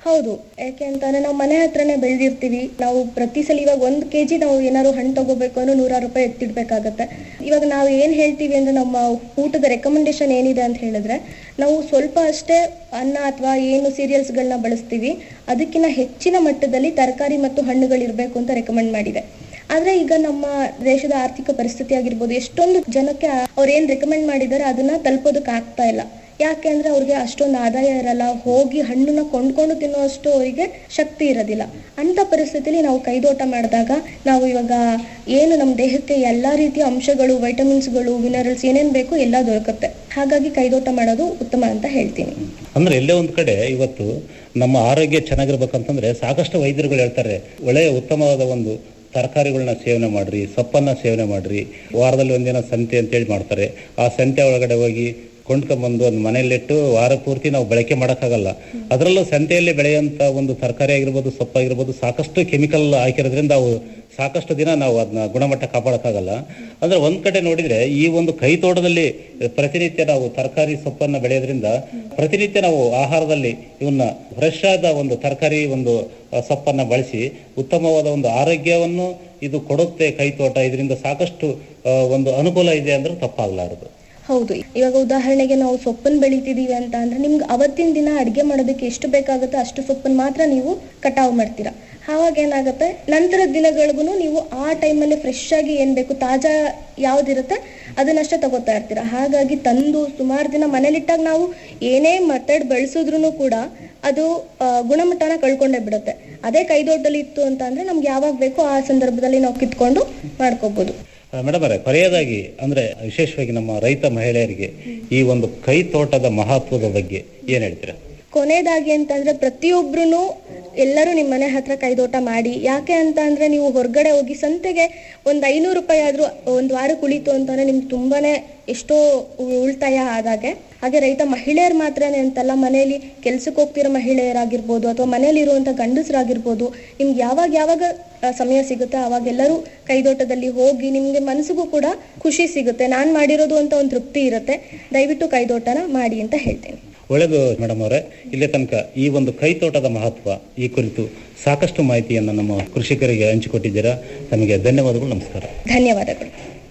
Speaker 18: ಹೌದು ಯಾಕೆ ಅಂತಂದ್ರೆ ನಾವು ಮನೆ ಹತ್ರನೇ ಬೆಳೆದಿರ್ತೀವಿ ನಾವು ಪ್ರತಿ ಸಲ ಇವಾಗ ಒಂದು ಕೆಜಿ ನಾವು ಏನಾದ್ರು ಹಣ್ಣು ತಗೋಬೇಕು ಅಂದ್ರೆ ನೂರಾರು ರೂಪಾಯಿ ಎತ್ತಿಡ್ಬೇಕಾಗತ್ತೆ ಇವಾಗ ನಾವು ಏನ್ ಹೇಳ್ತೀವಿ ಅಂದ್ರೆ ನಮ್ಮ ಊಟದ ರೆಕಮೆಂಡೇಶನ್ ಏನಿದೆ ಅಂತ ಹೇಳಿದ್ರೆ ನಾವು ಸ್ವಲ್ಪ ಅಷ್ಟೇ ಅನ್ನ ಅಥವಾ ಏನು ಸೀರಿಯಲ್ಸ್ಗಳನ್ನ ಬಳಸ್ತೀವಿ ಅದಕ್ಕಿಂತ ಹೆಚ್ಚಿನ ಮಟ್ಟದಲ್ಲಿ ತರಕಾರಿ ಮತ್ತು ಹಣ್ಣುಗಳಿರ್ಬೇಕು ಅಂತ ರೆಕಮೆಂಡ್ ಮಾಡಿದೆ ಆದ್ರೆ ಈಗ ನಮ್ಮ ದೇಶದ ಆರ್ಥಿಕ ಪರಿಸ್ಥಿತಿ ಆಗಿರ್ಬೋದು ಎಷ್ಟೊಂದು ಜನಕ್ಕೆ ಅವ್ರು ಏನ್ ರೆಕಮೆಂಡ್ ಮಾಡಿದ್ದಾರೆ ಅದನ್ನ ತಲುಪೋದಕ್ಕೆ ಆಗ್ತಾ ಇಲ್ಲ ಯಾಕೆ ಅಂದ್ರೆ ಅವ್ರಿಗೆ ಅಷ್ಟೊಂದು ಆದಾಯ ಇರಲ್ಲ ಹೋಗಿ ಹಣ್ಣನ್ನ ಕೊಂಡ್ಕೊಂಡು ತಿನ್ನುವಷ್ಟು ಅವರಿಗೆ ಶಕ್ತಿ ಇರೋದಿಲ್ಲ ಅಂತ ಪರಿಸ್ಥಿತಿಲಿ ನಾವು ಕೈದೋಟ ಮಾಡಿದಾಗ ನಾವು ಇವಾಗ ಏನು ನಮ್ಮ ದೇಹಕ್ಕೆ ಎಲ್ಲಾ ರೀತಿಯ ಅಂಶಗಳು ವೈಟಮಿನ್ಸ್ಗಳು ಮಿನರಲ್ಸ್ ಏನೇನ್ ಬೇಕು ಎಲ್ಲ ದೊರಕುತ್ತೆ ಹಾಗಾಗಿ ಕೈದೋಟ ಮಾಡೋದು ಉತ್ತಮ ಅಂತ ಹೇಳ್ತೀನಿ
Speaker 17: ಅಂದ್ರೆ ಎಲ್ಲೇ ಒಂದ್ ಕಡೆ ಇವತ್ತು ನಮ್ಮ ಆರೋಗ್ಯ ಚೆನ್ನಾಗಿರ್ಬೇಕಂತಂದ್ರೆ ಸಾಕಷ್ಟು ವೈದ್ಯರುಗಳು ಹೇಳ್ತಾರೆ ಒಳ್ಳೆಯ ಉತ್ತಮವಾದ ಒಂದು ತರಕಾರಿಗಳನ್ನ ಸೇವನೆ ಮಾಡ್ರಿ ಸೊಪ್ಪನ್ನ ಸೇವನೆ ಮಾಡ್ರಿ ವಾರದಲ್ಲಿ ಒಂದಿನ ಸಂತೆ ಅಂತೇಳಿ ಮಾಡ್ತಾರೆ ಆ ಸಂತೆ ಒಳಗಡೆ ಹೋಗಿ ಕೊಂಡ್ಕೊಂಡ್ಬಂದು ಒಂದು ಮನೆಯಲ್ಲಿಟ್ಟು ವಾರ ಪೂರ್ತಿ ನಾವು ಬಳಕೆ ಮಾಡೋಕ್ಕಾಗಲ್ಲ ಅದರಲ್ಲೂ ಸಂತೆಯಲ್ಲಿ ಬೆಳೆಯುವಂತ ಒಂದು ತರಕಾರಿ ಆಗಿರ್ಬೋದು ಸೊಪ್ಪಾಗಿರ್ಬೋದು ಸಾಕಷ್ಟು ಕೆಮಿಕಲ್ ಹಾಕಿರೋದ್ರಿಂದ ಅವು ಸಾಕಷ್ಟು ದಿನ ನಾವು ಅದನ್ನ ಗುಣಮಟ್ಟ ಕಾಪಾಡಕ್ಕಾಗಲ್ಲ ಅಂದ್ರೆ ಒಂದ್ ಕಡೆ ನೋಡಿದ್ರೆ ಈ ಒಂದು ಕೈ ತೋಟದಲ್ಲಿ ಪ್ರತಿನಿತ್ಯ ನಾವು ತರಕಾರಿ ಸೊಪ್ಪನ್ನ ಬೆಳೆಯೋದ್ರಿಂದ ಪ್ರತಿನಿತ್ಯ ನಾವು ಆಹಾರದಲ್ಲಿ ಇವನ್ನ ಫ್ರೆಶ್ ಆದ ಒಂದು ತರಕಾರಿ ಒಂದು ಆ, ಸೊಪ್ಪನ್ನ ಬಳಸಿ ಉತ್ತಮವಾದ ಒಂದು ಆರೋಗ್ಯವನ್ನು ಇದು ಕೊಡುತ್ತೆ ಕೈ ತೋಟ ಇದರಿಂದ ಸಾಕಷ್ಟು ಆ, ಒಂದು ಅನುಕೂಲ ಇದೆ ಅಂದ್ರೆ ತಪ್ಪಾಗಲಾರದು
Speaker 18: ಹೌದು ಇವಾಗ ಉದಾಹರಣೆಗೆ ನಾವು ಸೊಪ್ಪನ್ನು ಬೆಳಿತಿದೀವಿ ಅಂತ ಅಂದ್ರೆ ನಿಮ್ಗೆ ಅವತ್ತಿನ ದಿನ ಅಡ್ಗೆ ಮಾಡೋದಕ್ಕೆ ಎಷ್ಟು ಬೇಕಾಗುತ್ತೋ ಅಷ್ಟು ಸೊಪ್ಪನ್ನು ಮಾತ್ರ ನೀವು ಕಟಾವು ಮಾಡ್ತೀರಾ ಆವಾಗ ಏನಾಗುತ್ತೆ ನಂತರದ ದಿನಗಳಿಗೂ ನೀವು ಆ ಟೈಮಲ್ಲಿ ಫ್ರೆಶ್ ಆಗಿ ಏನ್ ಬೇಕು ತಾಜಾ ಯಾವ್ದಿರುತ್ತೆ ಅದನ್ನಷ್ಟೇ ತಗೋತಾ ಇರ್ತೀರಾ ಹಾಗಾಗಿ ತಂದು ಸುಮಾರು ದಿನ ಮನೇಲಿಟ್ಟಾಗ ನಾವು ಏನೇ ಮೆಥಡ್ ಬೆಳೆಸಿದ್ರು ಕೂಡ ಅದು ಆ, ಗುಣಮಟ್ಟನ ಕಳ್ಕೊಂಡೇ ಬಿಡುತ್ತೆ ಅದೇ ಕೈದೋಟದಲ್ಲಿ ಇತ್ತು ಅಂತ ಅಂದ್ರೆ ನಮ್ಗೆ ಯಾವಾಗ ಬೇಕೋ ಆ ಸಂದರ್ಭದಲ್ಲಿ ನಾವು ಕಿತ್ಕೊಂಡು ಮಾಡ್ಕೋಬಹುದು
Speaker 17: ಮೇಡಮ್ ಅವರೇ ಕೊನೆಯದಾಗಿ ಅಂದ್ರೆ ವಿಶೇಷವಾಗಿ ನಮ್ಮ ರೈತ ಮಹಿಳೆಯರಿಗೆ ಈ ಒಂದು ಕೈ ತೋಟದ ಮಹತ್ವದ ಬಗ್ಗೆ ಏನ್ ಹೇಳ್ತೀರಾ
Speaker 18: ಕೊನೆಯದಾಗಿ ಅಂತಂದ್ರೆ ಪ್ರತಿಯೊಬ್ರು ಎಲ್ಲರೂ ನಿಮ್ಮ ಮನೆ ಹತ್ರ ಕೈದೋಟ ಮಾಡಿ ಯಾಕೆ ಅಂತ ಅಂದ್ರೆ ನೀವು ಹೊರಗಡೆ ಹೋಗಿ ಸಂತೆಗೆ ಒಂದ್ ಐನೂರು ರೂಪಾಯಿ ಆದ್ರೂ ಒಂದ್ ವಾರ ಕುಳಿತು ಅಂತಂದ್ರೆ ನಿಮ್ಗೆ ತುಂಬಾನೇ ಎಷ್ಟೋ ಉ- ಉಳಿತಾಯ ಆದಾಗೆ ಹಾಗೆ ರೈತ ಮಹಿಳೆಯರು ಮಾತ್ರನೇ ಅಂತಲ್ಲ ಮನೆಯಲ್ಲಿ ಕೆಲ್ಸಕ್ಕೆ ಹೋಗ್ತಿರೋ ಮಹಿಳೆಯರಾಗಿರ್ಬೋದು ಅಥವಾ ಮನೆಯಲ್ಲಿ ಇರುವಂತ ಗಂಡಸರಾಗಿರ್ಬೋದು ನಿಮ್ಗೆ ಯಾವಾಗ ಯಾವಾಗ ಆ, ಸಮಯ ಸಿಗುತ್ತೆ ಅವಾಗ ಎಲ್ಲರೂ ಕೈದೋಟದಲ್ಲಿ ಹೋಗಿ ನಿಮ್ಗೆ ಮನಸ್ಸಿಗೂ ಕೂಡ ಖುಷಿ ಸಿಗುತ್ತೆ ನಾನ್ ಮಾಡಿರೋದು ಅಂತ ಒಂದು ತೃಪ್ತಿ ಇರುತ್ತೆ ದಯವಿಟ್ಟು ಕೈದೋಟನ ಮಾಡಿ ಅಂತ ಹೇಳ್ತೇನೆ
Speaker 17: ಒಳ್ಳೆಯದು ಮೇಡಮ್ ಅವರೇ ಇಲ್ಲೇ ತನಕ ಈ ಒಂದು ಕೈ ತೋಟದ ಮಹತ್ವ ಈ ಕುರಿತು ಸಾಕಷ್ಟು ಮಾಹಿತಿಯನ್ನು ನಮ್ಮ ಕೃಷಿಕರಿಗೆ ಹಂಚಿಕೊಟ್ಟಿದ್ದೀರಾ ತಮಗೆ ಧನ್ಯವಾದಗಳು ನಮಸ್ಕಾರ
Speaker 18: ಧನ್ಯವಾದಗಳು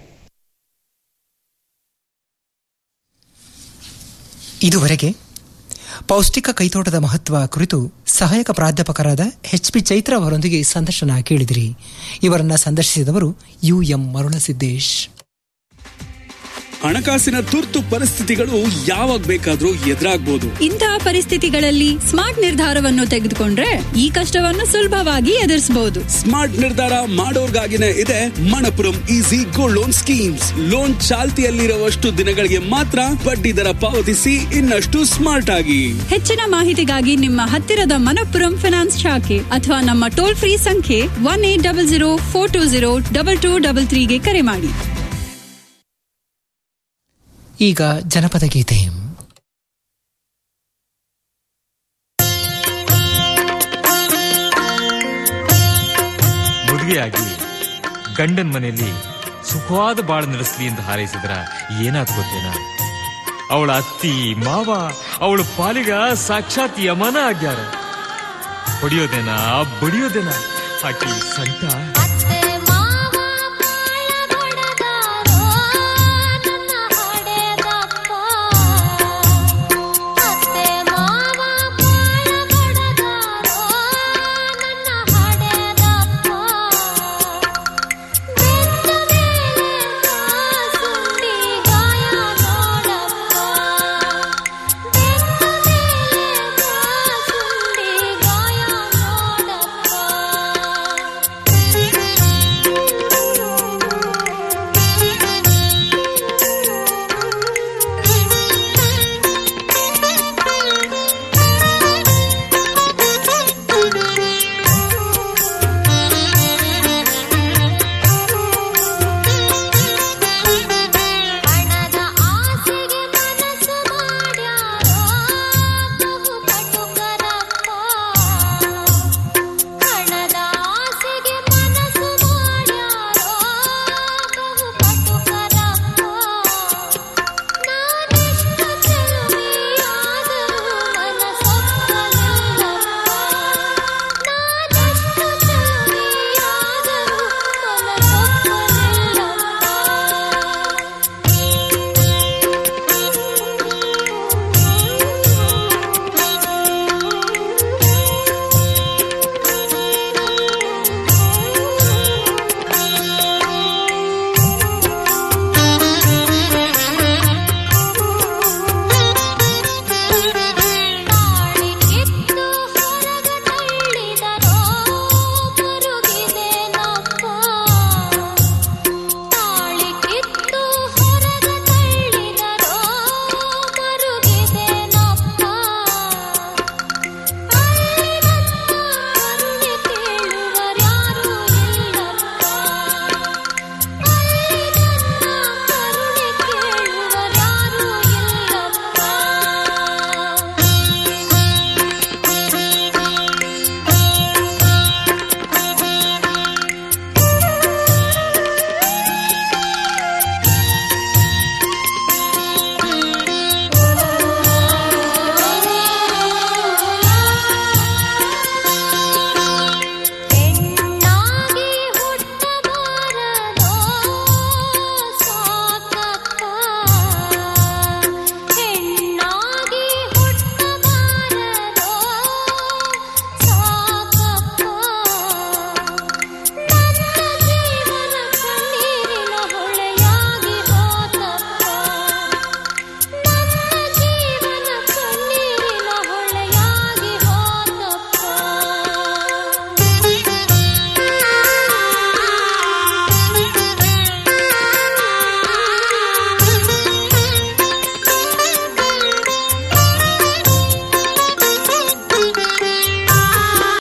Speaker 1: ಇದುವರೆಗೆ ಪೌಷ್ಟಿಕ ಕೈತೋಟದ ಮಹತ್ವ ಕುರಿತು ಸಹಾಯಕ ಪ್ರಾಧ್ಯಾಪಕರಾದ ಎಚ್ ಪಿ ಚೈತ್ರ ಅವರೊಂದಿಗೆ ಸಂದರ್ಶನ ಕೇಳಿದಿರಿ ಇವರನ್ನ ಸಂದರ್ಶಿಸಿದವರು ಯು ಎಂ ಮರುಳಸಿದ್ದೇಶ್
Speaker 3: ಹಣಕಾಸಿನ ತುರ್ತು ಪರಿಸ್ಥಿತಿಗಳು ಯಾವಾಗ ಬೇಕಾದ್ರೂ ಎದುರಾಗ್ಬೋದು
Speaker 4: ಇಂತಹ ಪರಿಸ್ಥಿತಿಗಳಲ್ಲಿ ಸ್ಮಾರ್ಟ್ ನಿರ್ಧಾರವನ್ನು ತೆಗೆದುಕೊಂಡ್ರೆ ಈ ಕಷ್ಟವನ್ನು ಸುಲಭವಾಗಿ ಎದುರಿಸಬಹುದು
Speaker 3: ಸ್ಮಾರ್ಟ್ ನಿರ್ಧಾರ ಮಾಡೋರ್ಗಾಗಿನೇ ಇದೆ Manappuram easy gold loan schemes loan ಚಾಲ್ತಿಯಲ್ಲಿರುವಷ್ಟು ದಿನಗಳಿಗೆ ಮಾತ್ರ ಬಡ್ಡಿ ದರ ಪಾವತಿಸಿ ಇನ್ನಷ್ಟು ಸ್ಮಾರ್ಟ್ ಆಗಿ
Speaker 4: ಹೆಚ್ಚಿನ ಮಾಹಿತಿಗಾಗಿ ನಿಮ್ಮ ಹತ್ತಿರದ ಮನಪ್ಪುರಂ ಫಿನಾನ್ಸ್ ಶಾಖೆ ಅಥವಾ ನಮ್ಮ ಟೋಲ್ ಫ್ರೀ ಸಂಖ್ಯೆ one eight double zero four two zero double two double ತ್ರೀಗೆ ಕರೆ ಮಾಡಿ
Speaker 1: ಈಗ ಜನಪದ ಗೀತೆ
Speaker 19: ಮದುವೆಯಾಗಿ ಗಂಡನ ಮನೆಯಲ್ಲಿ ಸುಖವಾದ ಬಾಳು ನಡೆಸಲಿ ಅಂತ ಹಾರೈಸಿದ್ರ ಏನಾದ್ ಗೊತ್ತೇನ ಅವಳ ಅತ್ತಿ ಮಾವ ಅವಳ ಪಾಲಿಗ ಸಾಕ್ಷಾತ್ ಯಮನ ಆಗ್ಯಾರ ಹೊಡಿಯೋದೇನ ಬಡಿಯೋದೇನ ಆಕಿ ಸಂತ